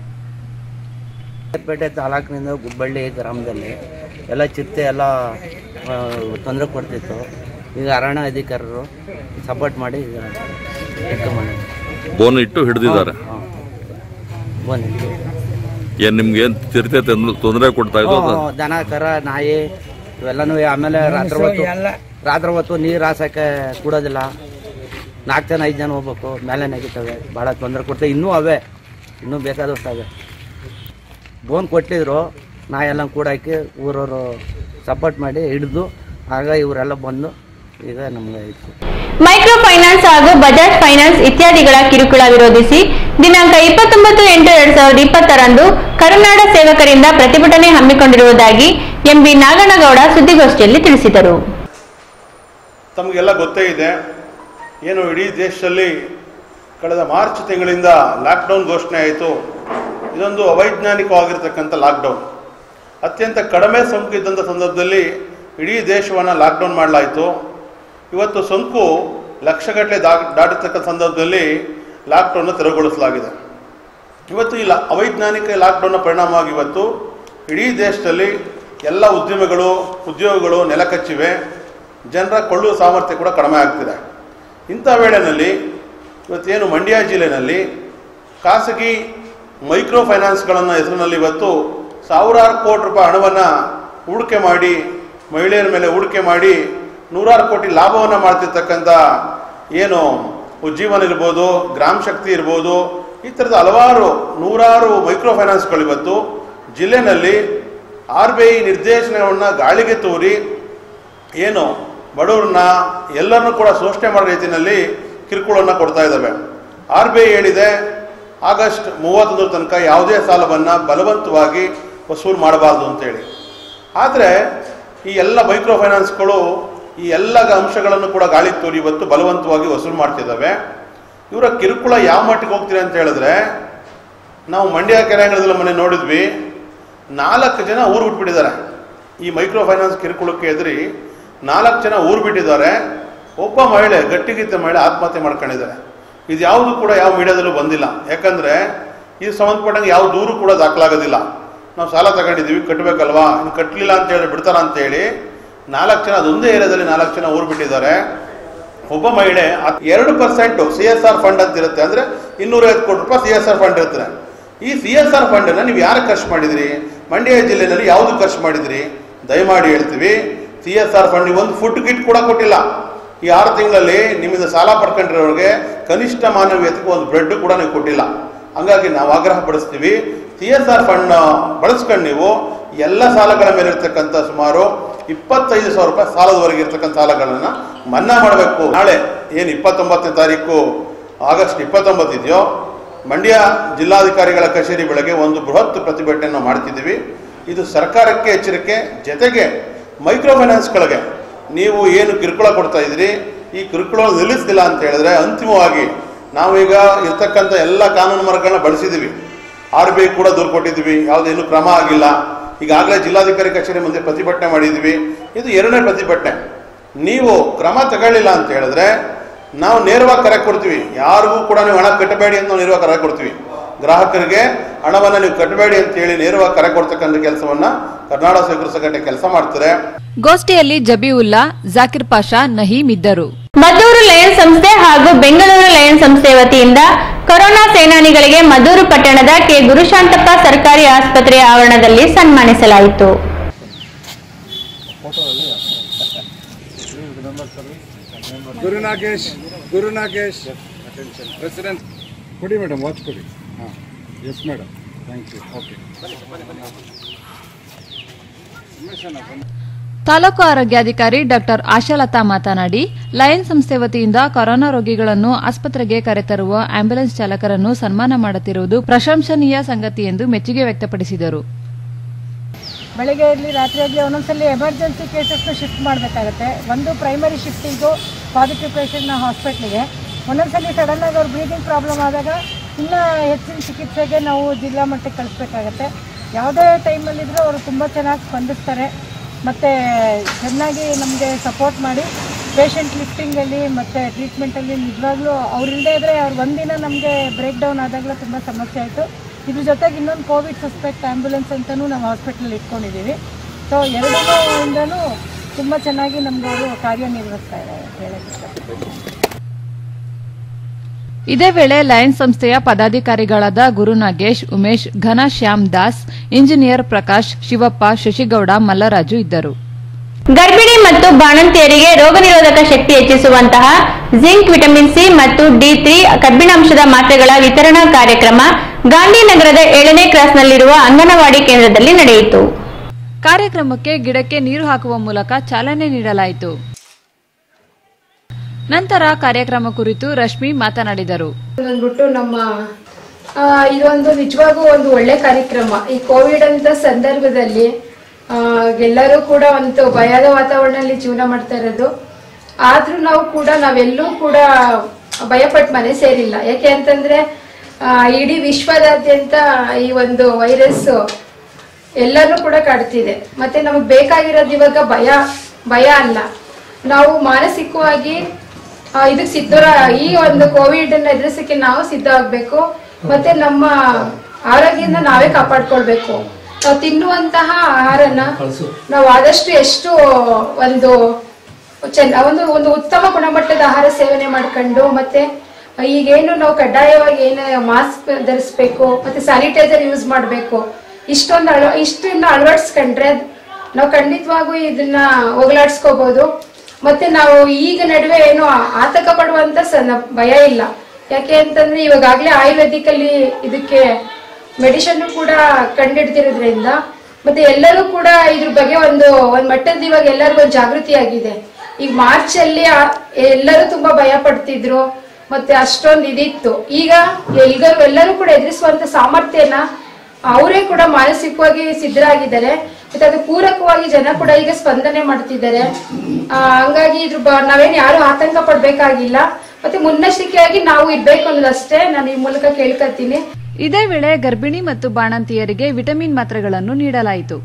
ಪೇಟೆ ತಾಲೂಕಿನಿಂದ ಗುಬ್ಬಳ್ಳಿ ಗ್ರಾಮದಲ್ಲಿ ಎಲ್ಲ ಚಿರತೆ ಎಲ್ಲ ತೊಂದರೆ ಕೊಡ್ತಿತ್ತು ಈಗ ಅರಣ್ಯ ಅಧಿಕಾರರು ಸಪೋರ್ಟ್ ಮಾಡಿ ಈಗ ಇಟ್ಕೊಂಬಂದಿದ್ದಾರೆ. ಬೋನ್ ಇಟ್ಟು ಹಿಡಿದಿದ್ದಾರೆ ಹಾಂ. ಬಂದಿತ್ತು ಏನ್ ನಿಮ್ಗೆ ಏನ್ ಚಿರತೆ ತೊಂದರೆ ಕೊಡ್ತಾ ಇದ್ದು ಅದು? ಹ್ಞೂ, ದನ ಕರ ನಾಯಿ ಇವೆಲ್ಲನೂ ಆಮೇಲೆ ರಾತ್ರಿ ಹೊತ್ತು ರಾತ್ರಿ ಹೊತ್ತು ನೀರು ಹಾಸಕ್ಕೆ ಕೂಡೋದಿಲ್ಲ ನಾಲ್ಕು ಜನ ಐದು ಜನ ಹೋಗ್ಬೇಕು ಮೇಲೆ ನೆಗಿತವೆ ಭಾಳ ತೊಂದರೆ ಕೊಡ್ತವೆ ಇನ್ನೂ ಅವೇ ಇನ್ನೂ ಬೇಕಾದಷ್ಟು ಅವೆ ಬೋನ್ ಕೊಟ್ಟಿದ್ರು ನಾ ಎಲ್ಲ ಕೂಡಾಕಿ ಊರವರು ಸಪೋರ್ಟ್ ಮಾಡಿ ಹಿಡಿದು ಆಗ ಇವರೆಲ್ಲ ಬಂದು ಈಗ ನಮ್ಗೆ ಇತ್ತು ಮೈಕ್ರೋ ಫೈನಾನ್ಸ್ ಹಾಗೂ ಬಜಾಜ್ ಫೈನಾನ್ಸ್ ಇತ್ಯಾದಿಗಳ ಕಿರುಕುಳ ವಿರೋಧಿಸಿ ದಿನಾಂಕ ಇಪ್ಪತ್ತೊಂಬತ್ತು ಎಂಟು ಎರಡ್ ಸಾವಿರದ ಇಪ್ಪತ್ತರಂದು ಕರುನಾಡ ಸೇವಕರಿಂದ ಪ್ರತಿಭಟನೆ ಹಮ್ಮಿಕೊಂಡಿರುವುದಾಗಿ ಎಂಬಿ ನಾಗನಗೌಡ ಸುದ್ದಿಗೋಷ್ಠಿಯಲ್ಲಿ ತಿಳಿಸಿದರು ತಮಗೆಲ್ಲ ಗೊತ್ತೇ ಇದೆ ಏನು ಇಡೀ ದೇಶದಲ್ಲಿ ಕಳೆದ ಮಾರ್ಚ್ ತಿಂಗಳಿಂದ ಲಾಕ್ಡೌನ್ ಘೋಷಣೆ ಆಯಿತು ಇದೊಂದು ಅವೈಜ್ಞಾನಿಕವಾಗಿರ್ತಕ್ಕಂಥ ಲಾಕ್ಡೌನ್ ಅತ್ಯಂತ ಕಡಿಮೆ ಸೋಂಕು ಇದ್ದಂಥ ಸಂದರ್ಭದಲ್ಲಿ ಇಡೀ ದೇಶವನ್ನು ಲಾಕ್ಡೌನ್ ಮಾಡಲಾಯಿತು ಇವತ್ತು ಸೋಂಕು ಲಕ್ಷಗಟ್ಟಲೆ ದಾ ದಾಟಿರ್ತಕ್ಕಂಥ ಸಂದರ್ಭದಲ್ಲಿ ಲಾಕ್ಡೌನ್ನ ತೆರವುಗೊಳಿಸಲಾಗಿದೆ ಇವತ್ತು ಈ ಲಾ ಅವೈಜ್ಞಾನಿಕ ಲಾಕ್ಡೌನ್ನ ಪರಿಣಾಮವಾಗಿ ಇವತ್ತು ಇಡೀ ದೇಶದಲ್ಲಿ ಎಲ್ಲ ಉದ್ಯಮಗಳು ಉದ್ಯೋಗಗಳು ನೆಲಕಚ್ಚಿವೆ ಜನರ ಕೊಳ್ಳುವ ಸಾಮರ್ಥ್ಯ ಕೂಡ ಕಡಿಮೆ ಆಗ್ತಿದೆ ಇಂಥ ವೇಳೆಯಲ್ಲಿ ಇವತ್ತೇನು ಮಂಡ್ಯ ಜಿಲ್ಲೆಯಲ್ಲಿ ಖಾಸಗಿ ಮೈಕ್ರೋ ಫೈನಾನ್ಸ್ಗಳನ್ನು ಹೆಸರಿನಲ್ಲಿ ಇವತ್ತು ಸಾವಿರಾರು ಕೋಟಿ ರೂಪಾಯಿ ಹಣವನ್ನು ಹೂಡಿಕೆ ಮಾಡಿ ಮಹಿಳೆಯರ ಮೇಲೆ ಹೂಡಿಕೆ ಮಾಡಿ ನೂರಾರು ಕೋಟಿ ಲಾಭವನ್ನು ಮಾಡ್ತಿರ್ತಕ್ಕಂಥ ಏನು ಉಜ್ಜೀವನ ಇರ್ಬೋದು ಗ್ರಾಮ ಶಕ್ತಿ ಇರ್ಬೋದು ಈ ಥರದ ಹಲವಾರು ನೂರಾರು ಮೈಕ್ರೋ ಫೈನಾನ್ಸ್ಗಳು ಇವತ್ತು ಜಿಲ್ಲೆನಲ್ಲಿ ಆರ್ ಬಿ ಐ ನಿರ್ದೇಶನವನ್ನು ಗಾಳಿಗೆ ತೂರಿ ಏನು ಬಡವ್ರನ್ನ ಎಲ್ಲರನ್ನೂ ಕೂಡ ಶೋಷಣೆ ಮಾಡೋ ರೀತಿಯಲ್ಲಿ ಕಿರುಕುಳವನ್ನು ಕೊಡ್ತಾ ಇದ್ದಾವೆ ಆರ್ ಬಿ ಐ ಹೇಳಿದೆ ಆಗಸ್ಟ್ ಮೂವತ್ತೊಂದರ ತನಕ ಯಾವುದೇ ಸಾಲವನ್ನು ಬಲವಂತವಾಗಿ ವಸೂಲು ಮಾಡಬಾರ್ದು ಅಂತೇಳಿ ಆದರೆ ಈ ಎಲ್ಲ ಮೈಕ್ರೋ ಫೈನಾನ್ಸ್ಗಳು ಈ ಎಲ್ಲ ಅಂಶಗಳನ್ನು ಕೂಡ ಗಾಳಿ ತೋರಿ ಇವತ್ತು ಬಲವಂತವಾಗಿ ವಸೂಲು ಮಾಡ್ತಿದ್ದಾವೆ ಇವರ ಕಿರುಕುಳ ಯಾವ ಮಟ್ಟಿಗೆ ಹೋಗ್ತೀರಿ ಅಂತ ಹೇಳಿದ್ರೆ ನಾವು ಮಂಡ್ಯ ಕೆರೆಂಗಣದಲ್ಲಿ ಮನೆ ನೋಡಿದ್ವಿ ನಾಲ್ಕು ಜನ ಊರು ಬಿಟ್ಬಿಟ್ಟಿದ್ದಾರೆ ಈ ಮೈಕ್ರೋ ಫೈನಾನ್ಸ್ ಕಿರುಕುಳಕ್ಕೆ ಎದುರಿ ನಾಲ್ಕು ಜನ ಊರು ಬಿಟ್ಟಿದ್ದಾರೆ ಒಬ್ಬ ಮಹಿಳೆ ಗಟ್ಟಿಗಿದ್ದ ಮಹಿಳೆ ಆತ್ಮಹತ್ಯೆ ಮಾಡ್ಕೊಂಡಿದ್ದಾರೆ ಇದು ಯಾವುದು ಕೂಡ ಯಾವ ಮೀಡಿಯಾದಲ್ಲೂ ಬಂದಿಲ್ಲ ಯಾಕಂದರೆ ಇದು ಸಂಬಂಧಪಟ್ಟಂಗೆ ಯಾವ ದೂರು ಕೂಡ ದಾಖಲಾಗೋದಿಲ್ಲ ನಾವು ಸಾಲ ತಗೊಂಡಿದ್ದೀವಿ ಕಟ್ಟಬೇಕಲ್ವಾ ಇನ್ನು ಕಟ್ಟಲಿಲ್ಲ ಅಂತ ಹೇಳಿ ಬಿಡ್ತಾರ ಅಂತೇಳಿ ನಾಲ್ಕು ಜನ ಅದೊಂದೇ ಏರಿಯಾದಲ್ಲಿ ನಾಲ್ಕು ಜನ ಊರು ಬಿಟ್ಟಿದ್ದಾರೆ ಒಬ್ಬ ಮಹಿಳೆ ಹತ್- ಎರಡು percent C S R fund ಅಂತ ಇರುತ್ತೆ ಅಂದರೆ ಇನ್ನೂರೈವತ್ತು ಕೋಟಿ ರೂಪಾಯಿ ಸಿ ಎಸ್ ಆರ್ ಫಂಡ್ ಇರ್ತದೆ ಈ ಸಿ ಎಸ್ ಆರ್ ಫಂಡನ್ನು ನೀವು ಯಾರು ಖರ್ಚು ಮಾಡಿದಿರಿ ಮಂಡ್ಯ ಜಿಲ್ಲೆಯಲ್ಲಿ ಯಾವುದು ಖರ್ಚು ಮಾಡಿದಿರಿ ದಯಮಾಡಿ ಹೇಳ್ತೀವಿ ಸಿ ಎಸ್ ಆರ್ ಫಂಡ್ ಒಂದು ಫುಡ್ ಕಿಟ್ ಕೂಡ ಕೊಟ್ಟಿಲ್ಲ ಈ ಆರು ತಿಂಗಳಲ್ಲಿ ನಿಮ್ಮಿಂದ ಸಾಲ ಪಡ್ಕೊಂಡಿರೋರಿಗೆ ಕನಿಷ್ಠ ಮಾನವೀಯತೆಗೆ ಒಂದು ಬ್ರೆಡ್ ಕೂಡ ನೀವು ಕೊಟ್ಟಿಲ್ಲ ಹಂಗಾಗಿ ನಾವು ಆಗ್ರಹ ಪಡಿಸ್ತೀವಿ ಸಿ ಎಸ್ ಆರ್ ಫಂಡ್ ಬಳಸ್ಕೊಂಡು ನೀವು ಎಲ್ಲ ಸಾಲಗಳ ಮೇಲೆ ಇರ್ತಕ್ಕಂಥ ಸುಮಾರು ಇಪ್ಪತ್ತೈದು ಸಾವಿರ ರೂಪಾಯಿ ಸಾಲದವರೆಗೆ ಇರ್ತಕ್ಕಂಥ ಸಾಲಗಳನ್ನು ಮನ್ನಾ ಮಾಡಬೇಕು ನಾಳೆ ಏನು ಇಪ್ಪತ್ತೊಂಬತ್ತನೇ ತಾರೀಕು ಆಗಸ್ಟ್ ಇಪ್ಪತ್ತೊಂಬತ್ತು ಇದೆಯೋ ಮಂಡ್ಯ ಜಿಲ್ಲಾಧಿಕಾರಿಗಳ ಕಚೇರಿ ಬೆಳಗ್ಗೆ ಒಂದು ಬೃಹತ್ ಪ್ರತಿಭಟನೆಯನ್ನು ಮಾಡ್ತಿದ್ದೀವಿ ಇದು ಸರ್ಕಾರಕ್ಕೆ ಎಚ್ಚರಿಕೆ ಜೊತೆಗೆ ಮೈಕ್ರೋ ಫೈನಾನ್ಸ್ಗಳಿಗೆ ನೀವು ಏನು ಕಿರುಕುಳ ಕೊಡ್ತಾ ಇದ್ದೀರಿ ಈ ಕಿರುಕುಳ ನಿಲ್ಲಿಸ್ತಿಲ್ಲ ಅಂತ ಹೇಳಿದ್ರೆ ಅಂತಿಮವಾಗಿ ನಾವೀಗ ಇರ್ತಕ್ಕಂಥ ಎಲ್ಲ ಕಾನೂನು ಮರಗಳನ್ನ ಬಳಸಿದ್ದೀವಿ ಆರ್ ಬಿ ಐ ಕೂಡ ದೂರು ಕೊಟ್ಟಿದ್ದೀವಿ ಯಾವುದೇನು ಕ್ರಮ ಆಗಿಲ್ಲ ಈಗಾಗಲೇ ಜಿಲ್ಲಾಧಿಕಾರಿ ಕಚೇರಿ ಮುಂದೆ ಪ್ರತಿಭಟನೆ ಮಾಡಿದ್ದೀವಿ ಇದು ಎರಡನೇ ಪ್ರತಿಭಟನೆ ನೀವು ಕ್ರಮ ತಗೊಳ್ಳಿಲ್ಲ ಅಂತ ಹೇಳಿದ್ರೆ ನಾವು ನೇರವಾಗಿ ಕರೆ ಕೊಡ್ತೀವಿ ಯಾರಿಗೂ ಕೂಡ ನೀವು ಹಣ ಕಟ್ಟಬೇಡಿ ಅಂತ ನಾವು ನೇರವಾಗಿ ಕರೆ ಕೊಡ್ತೀವಿ ಗ್ರಾಹಕರಿಗೆ ಹಣವನ್ನು ನೀವು ಕಟ್ಟಬೇಡಿ ಅಂತ ಹೇಳಿ ನೇರವಾಗಿ ಕರೆ ಕೊಡ್ತಕ್ಕಂಥ ಕೆಲಸವನ್ನ ಕರ್ನಾಟಕ ಸ್ವೀಕೃತ ಸಂಘಟನೆ ಕೆಲಸ ಮಾಡ್ತಾರೆ ಗೋಷ್ಠಿಯಲ್ಲಿ ಜಬೀವುಲ್ಲಾ ಜಾಕಿರ್ ಪಾಷಾ ನಹೀಂ ಇದ್ದರು ಮದ್ದೂರು ಲಯನ್ ಸಂಸ್ಥೆ ಹಾಗೂ ಬೆಂಗಳೂರು ಲಯನ್ ಸಂಸ್ಥೆ ವತಿಯಿಂದ ಕೊರೋನಾ ಸೇನಾನಿಗಳಿಗೆ ಮದ್ದೂರು ಪಟ್ಟಣದ ಕೆ ಗುರುಶಾಂತಪ್ಪ ಸರ್ಕಾರಿ ಆಸ್ಪತ್ರೆಯ ಆವರಣದಲ್ಲಿ ಸನ್ಮಾನಿಸಲಾಯಿತು ಗುರು ನಾಗೇಶ್ ಗುರು ನಾಗೇಶ್ ಪ್ರೆಸಿಡೆಂಟ್ ಕೊಡಿ ಮೇಡಮ್ ವಾಚ್ ಕೊಡಿ ಹಾಂ yes madam thank you okay taluk ಆರೋಗ್ಯಾಧಿಕಾರಿ ಡಾಕ್ಟರ್ ಆಶಾಲತಾ ಮಾತನಾಡಿ ಲಯನ್ ಸಂಸ್ಥೆ ವತಿಯಿಂದ ಕೊರೋನಾ ರೋಗಿಗಳನ್ನು ಆಸ್ಪತ್ರೆಗೆ ಕರೆತರುವ ಆಂಬ್ಯುಲೆನ್ಸ್ ಚಾಲಕರನ್ನು ಸನ್ಮಾನ ಮಾಡುತ್ತಿರುವುದು ಪ್ರಶಂಸನೀಯ ಸಂಗತಿ ಎಂದು ಮೆಚ್ಚುಗೆ ವ್ಯಕ್ತಪಡಿಸಿದರು ಬೆಳಗ್ಗೆ ಇರಲಿ ರಾತ್ರಿ ಆಗಲಿ ಒಂದೊಂದ್ಸಲಿ ಎಮರ್ಜೆನ್ಸಿ ಕೇಸಸ್ನ ಶಿಫ್ಟ್ ಮಾಡಬೇಕಾಗತ್ತೆ ಒಂದು ಪ್ರೈಮರಿ ಶಿಫ್ಟಿಂಗು ಪಾಸಿಟಿವ್ ಪೇಷಂಟ್ನ ಹಾಸ್ಪಿಟ್ಲಿಗೆ ಒಂದೊಂದ್ಸಲಿ ಸಡನ್ನಾಗಿ ಅವ್ರ ಬ್ರೀದಿಂಗ್ ಪ್ರಾಬ್ಲಮ್ ಆದಾಗ ಇನ್ನೂ ಹೆಚ್ಚಿನ ಚಿಕಿತ್ಸೆಗೆ ನಾವು ಜಿಲ್ಲಾ ಮಟ್ಟಕ್ಕೆ ಕಳಿಸ್ಬೇಕಾಗತ್ತೆ ಯಾವುದೇ ಟೈಮಲ್ಲಿದ್ದರೂ ಅವರು ತುಂಬ ಚೆನ್ನಾಗಿ ಸ್ಪಂದಿಸ್ತಾರೆ ಮತ್ತು ಚೆನ್ನಾಗಿ ನಮಗೆ ಸಪೋರ್ಟ್ ಮಾಡಿ ಪೇಷಂಟ್ ಲಿಫ್ಟಿಂಗಲ್ಲಿ ಮತ್ತು ಟ್ರೀಟ್ಮೆಂಟಲ್ಲಿ ನಿಜವಾಗ್ಲೂ ಅವ್ರಿಲ್ಲದೆ ಇದ್ದರೆ ಅವ್ರು ಒಂದಿನ ನಮಗೆ ಬ್ರೇಕ್ ಡೌನ್ ಆದಾಗಲೂ ತುಂಬ ಸಮಸ್ಯೆ ಆಯಿತು ಇದ್ರ ಜೊತೆಗೆ ಇನ್ನೊಂದು ಕೋವಿಡ್ ಸಸ್ಪೆಕ್ಟ್ ಆ್ಯಂಬುಲೆನ್ಸ್ ಅಂತಲೂ ನಾವು ಹಾಸ್ಪಿಟ್ಲಲ್ಲಿ ಇಟ್ಕೊಂಡಿದ್ದೀವಿ ಸೊ ಎರಡೂ ತುಂಬ ಚೆನ್ನಾಗಿ ನಮ್ಗೆ ಅವರು ಕಾರ್ಯನಿರ್ವಹಿಸ್ತಾ ಇದ್ದಾರೆ ಅಂತ ಹೇಳಕ್ಕೆ ಇಷ್ಟಪಡ್ತೀನಿ ಇದೇ ವೇಳೆ ಲಯನ್ಸ್ ಸಂಸ್ಥೆಯ ಪದಾಧಿಕಾರಿಗಳಾದ ಗುರು ನಾಗೇಶ್ ಉಮೇಶ್ ಘನ ಶ್ಯಾಮ್ ದಾಸ್ ಇಂಜಿನಿಯರ್ ಪ್ರಕಾಶ್ ಶಿವಪ್ಪ ಶಶಿಗೌಡ ಮಲ್ಲರಾಜು ಇದ್ದರು ಗರ್ಭಿಣಿ ಮತ್ತು ಬಾಣಂತಿಯರಿಗೆ ರೋಗ ನಿರೋಧಕ ಶಕ್ತಿ ಹೆಚ್ಚಿಸುವಂತಹ ಜಿಂಕ್ ವಿಟಮಿನ್ ಸಿ ಮತ್ತು ಡಿ ತ್ರೀ ಕಬ್ಬಿಣಾಂಶದ ಮಾತ್ರೆಗಳ ವಿತರಣಾ ಕಾರ್ಯಕ್ರಮ ಗಾಂಧಿನಗರದ ಏಳನೇ ಕ್ರಾಸ್ನಲ್ಲಿರುವ ಅಂಗನವಾಡಿ ಕೇಂದ್ರದಲ್ಲಿ ನಡೆಯಿತು ಕಾರ್ಯಕ್ರಮಕ್ಕೆ ಗಿಡಕ್ಕೆ ನೀರು ಹಾಕುವ ಮೂಲಕ ಚಾಲನೆ ನೀಡಲಾಯಿತು ನಂತರ ಕಾರ್ಯಕ್ರಮ ಕುರಿತು ರಶ್ಮಿ ಮಾತನಾಡಿದರು ಅಂದ್ಬಿಟ್ಟು ನಮ್ಮ ಆ, ಇದೊಂದು ನಿಜವಾಗೂ ಒಂದು ಒಳ್ಳೆ ಕಾರ್ಯಕ್ರಮ ಈ ಕೋವಿಡ್ ಅಂತ ಸಂದರ್ಭದಲ್ಲಿ ಆ, ಎಲ್ಲರೂ ಕೂಡ ಒಂದು ಭಯದ ವಾತಾವರಣದಲ್ಲಿ ಜೀವನ ಮಾಡ್ತಾ ಇರೋದು ಆದ್ರೂ ನಾವು ಕೂಡ ನಾವೆಲ್ಲೂ ಕೂಡ ಭಯಪಟ್ಟು ಮನೆ ಸೇರಿಲ್ಲ ಯಾಕೆ ಅಂತಂದ್ರೆ ಆ, ಇಡೀ ವಿಶ್ವದಾದ್ಯಂತ ಈ ಒಂದು ವೈರಸ್ ಎಲ್ಲರೂ ಕೂಡ ಕಾಡ್ತಿದೆ ಮತ್ತೆ ನಮಗೆ ಬೇಕಾಗಿರೋದು ಇವಾಗ ಭಯ ಭಯ ಅಲ್ಲ ನಾವು ಮಾನಸಿಕವಾಗಿ ಆ, ಇದಕ್ಕೆ ಸಿದ್ಧರ ಈ ಒಂದು ಕೋವಿಡ್ ಅನ್ನ ಎದುರಿಸಕ್ಕೆ ನಾವು ಸಿದ್ಧ ಆಗ್ಬೇಕು ಮತ್ತೆ ನಮ್ಮ ಆರೋಗ್ಯನ ನಾವೇ ಕಾಪಾಡ್ಕೊಳ್ಬೇಕು ನಾವು ತಿನ್ನುವಂತಹ ಆಹಾರನ ನಾವು ಆದಷ್ಟು ಎಷ್ಟು ಒಂದು ಚೆನ್ನ ಒಂದು ಒಂದು ಉತ್ತಮ ಗುಣಮಟ್ಟದ ಆಹಾರ ಸೇವನೆ ಮಾಡ್ಕೊಂಡು ಮತ್ತೆ ಈಗೇನು ನಾವು ಕಡ್ಡಾಯವಾಗಿ ಏನು ಮಾಸ್ಕ್ ಧರಿಸ್ಬೇಕು ಮತ್ತೆ ಸ್ಯಾನಿಟೈಸರ್ ಯೂಸ್ ಮಾಡಬೇಕು ಇಷ್ಟೊಂದು ಅಳ ಇಷ್ಟನ್ನ ಅಳವಡಿಸ್ಕೊಂಡ್ರೆ ನಾವು ಖಂಡಿತವಾಗೂ ಇದನ್ನ ಹೋಗಲಾಡಿಸ್ಕೋಬಹುದು ಮತ್ತೆ ನಾವು ಈಗ ನಡುವೆ ಏನು ಆತಂಕ ಪಡುವಂತ ಸಣ್ಣ ಭಯ ಇಲ್ಲ ಯಾಕೆ ಅಂತಂದ್ರೆ ಇವಾಗಾಗ್ಲೇ ಆಯುರ್ವೇದಿಕ್ ಅಲ್ಲಿ ಇದಕ್ಕೆ ಮೆಡಿಷನ್ ಕೂಡ ಕಂಡಿಡ್ತಿರೋದ್ರಿಂದ ಮತ್ತೆ ಎಲ್ಲರೂ ಕೂಡ ಇದ್ರ ಬಗ್ಗೆ ಒಂದು ಒಂದ್ ಮಟ್ಟದ ಇವಾಗ ಎಲ್ಲರಿಗೂ ಒಂದು ಜಾಗೃತಿ ಆಗಿದೆ ಈಗ ಮಾರ್ಚ್ ಅಲ್ಲಿ ಆ- ಎಲ್ಲರೂ ತುಂಬಾ ಭಯ ಪಡ್ತಿದ್ರು ಮತ್ತೆ ಅಷ್ಟೊಂದು ಇದಿತ್ತು ಈಗ ಎಲ್ಲರೂ ಎಲ್ಲರೂ ಕೂಡ ಎದುರಿಸುವಂತ ಸಾಮರ್ಥ್ಯನ ಅವರೇ ಕೂಡ ಮಾನಸಿಕವಾಗಿ ಸಿದ್ಧರಾಗಿದ್ದಾರೆ ಮತ್ತೆ ಅದು ಪೂರಕವಾಗಿ ಜನ ಕೂಡ ಈಗ ಸ್ಪಂದನೆ ಮಾಡ್ತಿದ್ದಾರೆ ಆ, ಹಂಗಾಗಿ ಇದ್ರ ಬ- ನಾವೇನ್ ಯಾರು ಆತಂಕ ಪಡ್ಬೇಕಾಗಿಲ್ಲ ಮತ್ತೆ ಮುನ್ನೆಚ್ಚರಿಕೆಯಾಗಿ ನಾವು ಇರ್ಬೇಕು ಅನ್ನೋದಷ್ಟೇ ನಾನು ಈ ಮೂಲಕ ಕೇಳ್ಕೊತೀನಿ ಇದೇ ವೇಳೆ ಗರ್ಭಿಣಿ ಮತ್ತು ಬಾಣಂತಿಯರಿಗೆ ವಿಟಮಿನ್ ಮಾತ್ರೆಗಳನ್ನು ನೀಡಲಾಯಿತು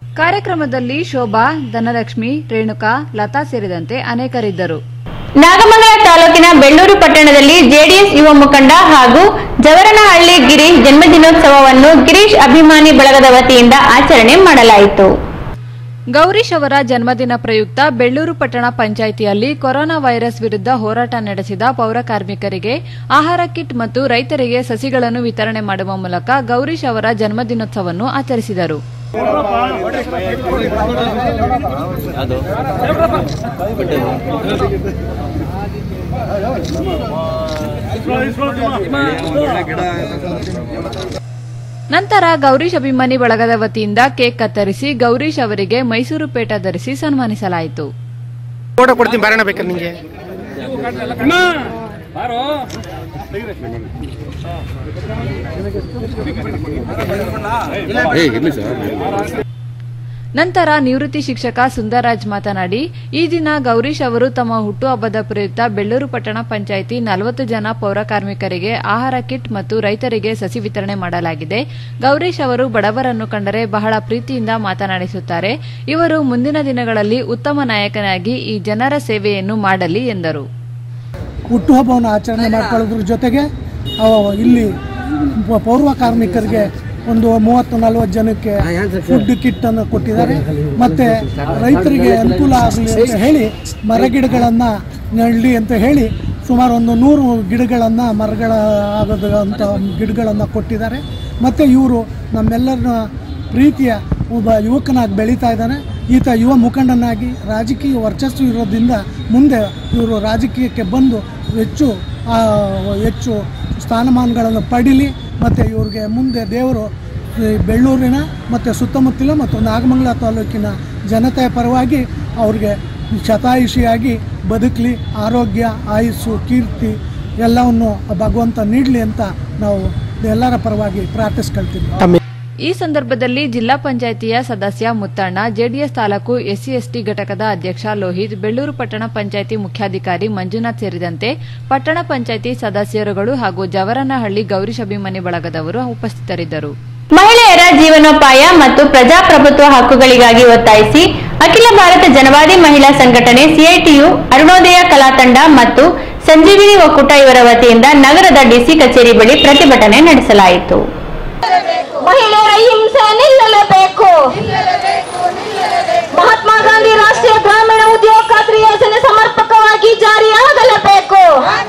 ಕಾರ್ಯಕ್ರಮದಲ್ಲಿ ಶೋಭಾ ಧನಲಕ್ಷ್ಮಿ ರೇಣುಕಾ ಲತಾ ಸೇರಿದಂತೆ ಅನೇಕರಿದ್ದರು ನಾಗಮಂಗಲ ತಾಲೂಕಿನ ಬೆಳ್ಳೂರು ಪಟ್ಟಣದಲ್ಲಿ ಜೆಡಿಎಸ್ ಯುವ ಮುಖಂಡ ಹಾಗೂ ಜವರನಹಳ್ಳಿ ಗಿರೀಶ್ ಜನ್ಮದಿನೋತ್ಸವವನ್ನು ಗಿರೀಶ್ ಅಭಿಮಾನಿ ಬಳಗದ ವತಿಯಿಂದ ಆಚರಣೆ ಮಾಡಲಾಯಿತು ಗೌರೀಶ್ ಅವರ ಜನ್ಮದಿನ ಪ್ರಯುಕ್ತ ಬೆಳ್ಳೂರು ಪಟ್ಟಣ ಪಂಚಾಯಿತಿಯಲ್ಲಿ ಕೊರೋನಾ ವೈರಸ್ ವಿರುದ್ಧ ಹೋರಾಟ ನಡೆಸಿದ ಪೌರ ಕಾರ್ಮಿಕರಿಗೆ ಆಹಾರ ಕಿಟ್ ಮತ್ತು ರೈತರಿಗೆ ಸಸಿಗಳನ್ನು ವಿತರಣೆ ಮಾಡುವ ಮೂಲಕ ಗೌರೀಶ್ ಅವರ ಜನ್ಮದಿನೋತ್ಸವವನ್ನು ಆಚರಿಸಿದರು ನಂತರ ಗೌರೀಶ್ ಅಭಿಮಾನಿ ಬಳಗದ ವತಿಯಿಂದ ಕೇಕ್ ಕತ್ತರಿಸಿ ಗೌರೀಶ್ ಅವರಿಗೆ ಮೈಸೂರು ಪೇಟ ಧರಿಸಿ ಸನ್ಮಾನಿಸಲಾಯಿತು ಫೋಟೋ ಕೊಡ್ತೀನಿ ಬರೋಣ ಬೇಕಾದ್ರೆ ನಿಂಗೆ ನಂತರ ನಿವೃತ್ತಿ ಶಿಕ್ಷಕ ಸುಂದರರಾಜ್ ಮಾತನಾಡಿ ಈ ದಿನ ಗೌರೀಶ್ ಅವರು ತಮ್ಮ ಹುಟ್ಟುಹಬ್ಬದ ಪ್ರಯುಕ್ತ ಬೆಳ್ಳೂರು ಪಟ್ಟಣ ಪಂಚಾಯಿತಿ ನಲವತ್ತು ಜನ ಪೌರ ಕಾರ್ಮಿಕರಿಗೆ ಆಹಾರ ಕಿಟ್ ಮತ್ತು ರೈತರಿಗೆ ಸಸಿ ವಿತರಣೆ ಮಾಡಲಾಗಿದೆ ಗೌರೀಶ್ ಅವರು ಬಡವರನ್ನು ಕಂಡರೆ ಬಹಳ ಪ್ರೀತಿಯಿಂದ ಮಾತನಾಡಿಸುತ್ತಾರೆ ಇವರು ಮುಂದಿನ ದಿನಗಳಲ್ಲಿ ಉತ್ತಮ ನಾಯಕನಾಗಿ ಈ ಜನರ ಸೇವೆಯನ್ನು ಮಾಡಲಿ ಎಂದರು ಹುಟ್ಟುಹಬ್ಬವನ್ನು ಆಚರಣೆ ಮಾಡ್ಕೊಳ್ಳೋದ್ರ ಜೊತೆಗೆ ಅವ ಇಲ್ಲಿ ಪ- ಪೌರ್ವ ಕಾರ್ಮಿಕರಿಗೆ ಒಂದು ಮೂವತ್ತು ನಲವತ್ತು ಜನಕ್ಕೆ ಫುಡ್ ಕಿಟ್ ಅನ್ನು ಕೊಟ್ಟಿದ್ದಾರೆ ಮತ್ತೆ ರೈತರಿಗೆ ಅನುಕೂಲ ಆಗಲಿ ಅಂತ ಹೇಳಿ ಮರಗಿಡಗಳನ್ನು ನೆಡಲಿ ಅಂತ ಹೇಳಿ ಸುಮಾರು ಒಂದು ನೂರು ಗಿಡಗಳನ್ನು ಮರಗಳ ಆಗೋದು ಅಂತ ಗಿಡಗಳನ್ನು ಕೊಟ್ಟಿದ್ದಾರೆ ಮತ್ತು ಇವರು ನಮ್ಮೆಲ್ಲರ ಪ್ರೀತಿಯ ಒಬ್ಬ ಯುವಕನಾಗಿ ಬೆಳೀತಾ ಇದ್ದಾನೆ ಈತ ಯುವ ಮುಖಂಡನಾಗಿ ರಾಜಕೀಯ ವರ್ಚಸ್ಸು ಇರೋದ್ರಿಂದ ಮುಂದೆ ಇವರು ರಾಜಕೀಯಕ್ಕೆ ಬಂದು ಹೆಚ್ಚು ಆ, ಹೆಚ್ಚು ಸ್ಥಾನಮಾನಗಳನ್ನು ಪಡೀಲಿ ಮತ್ತು ಇವ್ರಿಗೆ ಮುಂದೆ ದೇವರು ಈ ಬೆಳ್ಳೂರಿನ ಮತ್ತು ಸುತ್ತಮುತ್ತಲ ಮತ್ತು ನಾಗಮಂಗಲ ತಾಲೂಕಿನ ಜನತೆಯ ಪರವಾಗಿ ಅವ್ರಿಗೆ ಶತಾಯುಷಿಯಾಗಿ ಬದುಕಲಿ ಆರೋಗ್ಯ ಆಯುಸ್ಸು ಕೀರ್ತಿ ಎಲ್ಲವನ್ನು ಭಗವಂತ ನೀಡಲಿ ಅಂತ ನಾವು ಎಲ್ಲರ ಪರವಾಗಿ ಪ್ರಾರ್ಥಿಸ್ಕೊಳ್ತೀವಿ ಈ ಸಂದರ್ಭದಲ್ಲಿ ಜಿಲ್ಲಾ ಪಂಚಾಯಿತಿಯ ಸದಸ್ಯ Muthanna JDS taluk SC ST ಘಟಕದ ಅಧ್ಯಕ್ಷ ಲೋಹಿತ್ ಬೆಳ್ಳೂರು ಪಟ್ಟಣ ಪಂಚಾಯಿತಿ ಮುಖ್ಯಾಧಿಕಾರಿ ಮಂಜುನಾಥ್ ಸೇರಿದಂತೆ ಪಟ್ಟಣ ಪಂಚಾಯಿತಿ ಸದಸ್ಯರುಗಳು ಹಾಗೂ ಜವರನಹಳ್ಳಿ ಗೌರೀಶ್ ಅಭಿಮಾನಿ ಬಳಗದವರು ಉಪಸ್ಥಿತರಿದ್ದರು ಮಹಿಳೆಯರ ಜೀವನೋಪಾಯ ಮತ್ತು ಪ್ರಜಾಪ್ರಭುತ್ವ ಹಕ್ಕುಗಳಿಗಾಗಿ ಒತ್ತಾಯಿಸಿ ಅಖಿಲ ಭಾರತ ಜನವಾದಿ ಮಹಿಳಾ ಸಂಘಟನೆ ಸಿಐಟಿಯು ಅರುಣೋದಯ ಕಲಾ ತಂಡ ಮತ್ತು ಸಂಜೀವಿನಿ ಒಕ್ಕೂಟ ಇವರ ವತಿಯಿಂದ ನಗರದ ಡಿಸಿ ಕಚೇರಿ ಬಳಿ ಪ್ರತಿಭಟನೆ ನಡೆಸಲಾಯಿತು ಮಹಿಳೆಯರ ಹಿಂಸೆ ನಿಲ್ಲಲೇಬೇಕು ಮಹಾತ್ಮ ಗಾಂಧಿ ರಾಷ್ಟ್ರೀಯ ಗ್ರಾಮೀಣ ಉದ್ಯೋಗ ಖಾತ್ರಿ ಯೋಜನೆ ಸಮರ್ಪಕವಾಗಿ ಜಾರಿಯಾಗಲೇಬೇಕು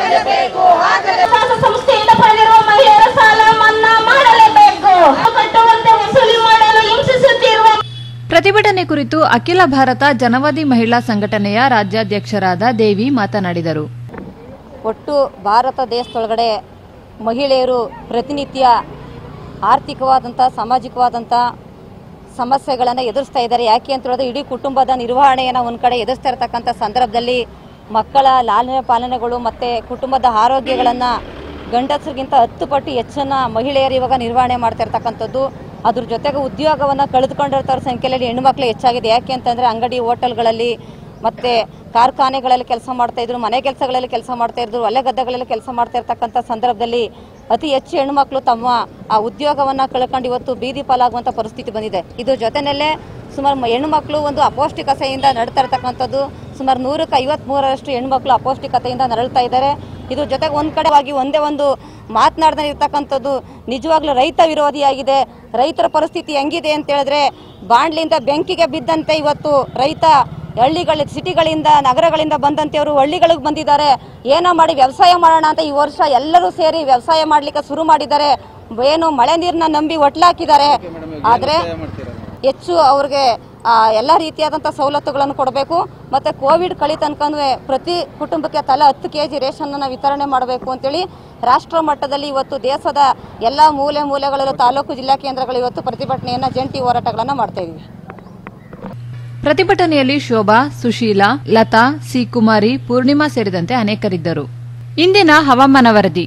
ಸಂಸ್ಥೆಯಿಂದ ಪಡೆದಿರುವ ಮಹಿಳೆಯರ ಸಾಲ ಮನ್ನಾ ಮಾಡಲೇಬೇಕು ಕಟ್ಟುವಂತೆ ವಸೂಲಿ ಮಾಡಲು ಹಿಂಸಿಸುತ್ತಿರುವ ಪ್ರತಿಭಟನೆ ಕುರಿತು ಅಖಿಲ ಭಾರತ ಜನವಾದಿ ಮಹಿಳಾ ಸಂಘಟನೆಯ ರಾಜ್ಯಾಧ್ಯಕ್ಷರಾದ ದೇವಿ ಮಾತನಾಡಿದರು ಒಟ್ಟು ಭಾರತ ದೇಶದೊಳಗಡೆ ಮಹಿಳೆಯರು ಪ್ರತಿನಿತ್ಯ ಆರ್ಥಿಕವಾದಂಥ ಸಾಮಾಜಿಕವಾದಂಥ ಸಮಸ್ಯೆಗಳನ್ನು ಎದುರಿಸ್ತಾ ಇದ್ದಾರೆ ಯಾಕೆ ಅಂತ ಹೇಳಿದ್ರೆ ಇಡೀ ಕುಟುಂಬದ ನಿರ್ವಹಣೆಯನ್ನು ಒಂದು ಕಡೆ ಎದುರಿಸ್ತಾ ಇರತಕ್ಕಂಥ ಸಂದರ್ಭದಲ್ಲಿ ಮಕ್ಕಳ ಲಾಲನೆ ಪಾಲನೆಗಳು ಮತ್ತು ಕುಟುಂಬದ ಆರೋಗ್ಯಗಳನ್ನು ಗಂಡಸರಿಗಿಂತ ಹತ್ತು ಪಟ್ಟು ಹೆಚ್ಚನ್ನು ಮಹಿಳೆಯರು ಇವಾಗ ನಿರ್ವಹಣೆ ಮಾಡ್ತಾ ಇರ್ತಕ್ಕಂಥದ್ದು ಅದ್ರ ಜೊತೆಗೆ ಉದ್ಯೋಗವನ್ನು ಕಳೆದುಕೊಂಡಿರ್ತಾರ ಸಂಖ್ಯೆಯಲ್ಲಿ ಹೆಣ್ಣುಮಕ್ಳು ಹೆಚ್ಚಾಗಿದೆ ಯಾಕೆ ಅಂತಂದರೆ ಅಂಗಡಿ ಹೋಟೆಲ್ಗಳಲ್ಲಿ ಮತ್ತು ಕಾರ್ಖಾನೆಗಳಲ್ಲಿ ಕೆಲಸ ಮಾಡ್ತಾ ಇದ್ರು ಮನೆ ಕೆಲಸಗಳಲ್ಲಿ ಕೆಲಸ ಮಾಡ್ತಾ ಇದ್ರು ಹೊಲೆ ಗದ್ದೆಗಳಲ್ಲಿ ಕೆಲಸ ಮಾಡ್ತಾ ಇರ್ತಕ್ಕಂಥ ಸಂದರ್ಭದಲ್ಲಿ ಅತಿ ಹೆಚ್ಚು ಹೆಣ್ಣುಮಕ್ಳು ತಮ್ಮ ಆ ಉದ್ಯೋಗವನ್ನು ಕಳ್ಕೊಂಡು ಇವತ್ತು ಬೀದಿ ಪಾಲಾಗುವಂಥ ಪರಿಸ್ಥಿತಿ ಬಂದಿದೆ ಇದ್ರ ಜೊತೆಯಲ್ಲೇ ಸುಮಾರು ಮ- ಹೆಣ್ಣುಮಕ್ಳು ಒಂದು ಅಪೌಷ್ಟಿಕತೆಯಿಂದ ನಡ್ತಾ ಇರ್ತಕ್ಕಂಥದ್ದು ಸುಮಾರು ನೂರಕ್ಕೆ ಐವತ್ಮೂರರಷ್ಟು ಹೆಣ್ಮಕ್ಳು ಅಪೌಷ್ಟಿಕತೆಯಿಂದ ನರಳ್ತಾ ಇದ್ದಾರೆ ಇದ್ರ ಜೊತೆಗೆ ಒಂದು ಕಡೆವಾಗಿ ಒಂದೇ ಒಂದು ಮಾತನಾಡದೇ ಇರ್ತಕ್ಕಂಥದ್ದು ನಿಜವಾಗ್ಲೂ ರೈತ ವಿರೋಧಿಯಾಗಿದೆ ರೈತರ ಪರಿಸ್ಥಿತಿ ಹೆಂಗಿದೆ ಅಂತ ಹೇಳಿದ್ರೆ ಬಾಂಡ್ಲಿಂದ ಬೆಂಕಿಗೆ ಬಿದ್ದಂತೆ ಇವತ್ತು ರೈತ ಹಳ್ಳಿಗಳ ಸಿಟಿಗಳಿಂದ ನಗರಗಳಿಂದ ಬಂದಂತೆಯವರು ಹಳ್ಳಿಗಳಿಗೆ ಬಂದಿದ್ದಾರೆ ಏನೋ ಮಾಡಿ ವ್ಯವಸಾಯ ಮಾಡೋಣ ಅಂತ ಈ ವರ್ಷ ಎಲ್ಲರೂ ಸೇರಿ ವ್ಯವಸಾಯ ಮಾಡ್ಲಿಕ್ಕೆ ಶುರು ಮಾಡಿದ್ದಾರೆ ಏನು ಮಳೆ ನೀರನ್ನ ನಂಬಿ ಒಟ್ಲಾಕಿದ್ದಾರೆ ಆದರೆ ಹೆಚ್ಚು ಅವ್ರಿಗೆ ಆ, ಎಲ್ಲ ರೀತಿಯಾದಂಥ ಸವಲತ್ತುಗಳನ್ನು ಕೊಡಬೇಕು ಮತ್ತು ಕೋವಿಡ್ ಕಳಿ ತನಕನೂ ಪ್ರತಿ ಕುಟುಂಬಕ್ಕೆ ತಲಾ ಹತ್ತು ಕೆ ಜಿ ರೇಷನ್ನನ್ನು ವಿತರಣೆ ಮಾಡಬೇಕು ಅಂತೇಳಿ ರಾಷ್ಟ್ರ ಮಟ್ಟದಲ್ಲಿ ಇವತ್ತು ದೇಶದ ಎಲ್ಲ ಮೂಲೆ ಮೂಲೆಗಳಲ್ಲೂ ತಾಲೂಕು ಜಿಲ್ಲಾ ಕೇಂದ್ರಗಳು ಇವತ್ತು ಪ್ರತಿಭಟನೆಯನ್ನು ಜಂಟಿ ಹೋರಾಟಗಳನ್ನು ಮಾಡ್ತಾ ಇದ್ದೀವಿ ಪ್ರತಿಭಟನೆಯಲ್ಲಿ ಶೋಭಾ ಸುಶೀಲಾ ಲತಾ ಸಿ ಕುಮಾರಿ ಪೂರ್ಣಿಮಾ ಸೇರಿದಂತೆ ಅನೇಕರಿದ್ದರು ಇಂದಿನ ಹವಾಮಾನ ವರದಿ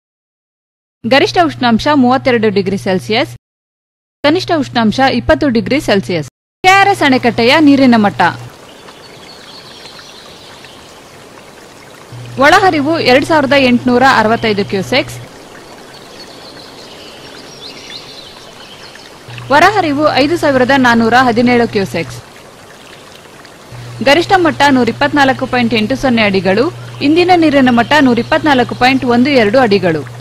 ಗರಿಷ್ಠ ಉಷ್ಣಾಂಶ ಮೂವತ್ತೆರಡು ಡಿಗ್ರಿ ಸೆಲ್ಸಿಯಸ್ ಕನಿಷ್ಠ ಉಷ್ಣಾಂಶ ಇಪ್ಪತ್ತು ಡಿಗ್ರಿ ಸೆಲ್ಸಿಯಸ್ ಕೆಆರ್ಎಸ್ ಅಣೆಕಟ್ಟೆಯ ನೀರಿನ ಮಟ್ಟ ಒಳಹರಿವು ಎರಡ್ ಸಾವಿರದ ಎಂಟುನೂರ ಅರವತ್ತೈದು ಕ್ಯೂಸೆಕ್ಸ್ ಹೊರಹರಿವು ಐದು ಸಾವಿರದ ನಾನ್ನೂರ ಹದಿನೇಳು ಕ್ಯೂಸೆಕ್ಸ್ ಗರಿಷ್ಠ ಮಟ್ಟ ನೂರ ಇಪ್ಪತ್ನಾಲ್ಕು ಪಾಯಿಂಟ್ ಎಂಟು ಸೊನ್ನೆ ಅಡಿಗಳು ಇಂದಿನ ನೀರಿನ ಮಟ್ಟ ನೂರ ಇಪ್ಪತ್ನಾಲ್ಕು ಪಾಯಿಂಟ್ ಒಂದು ಎರಡು ಅಡಿಗಳು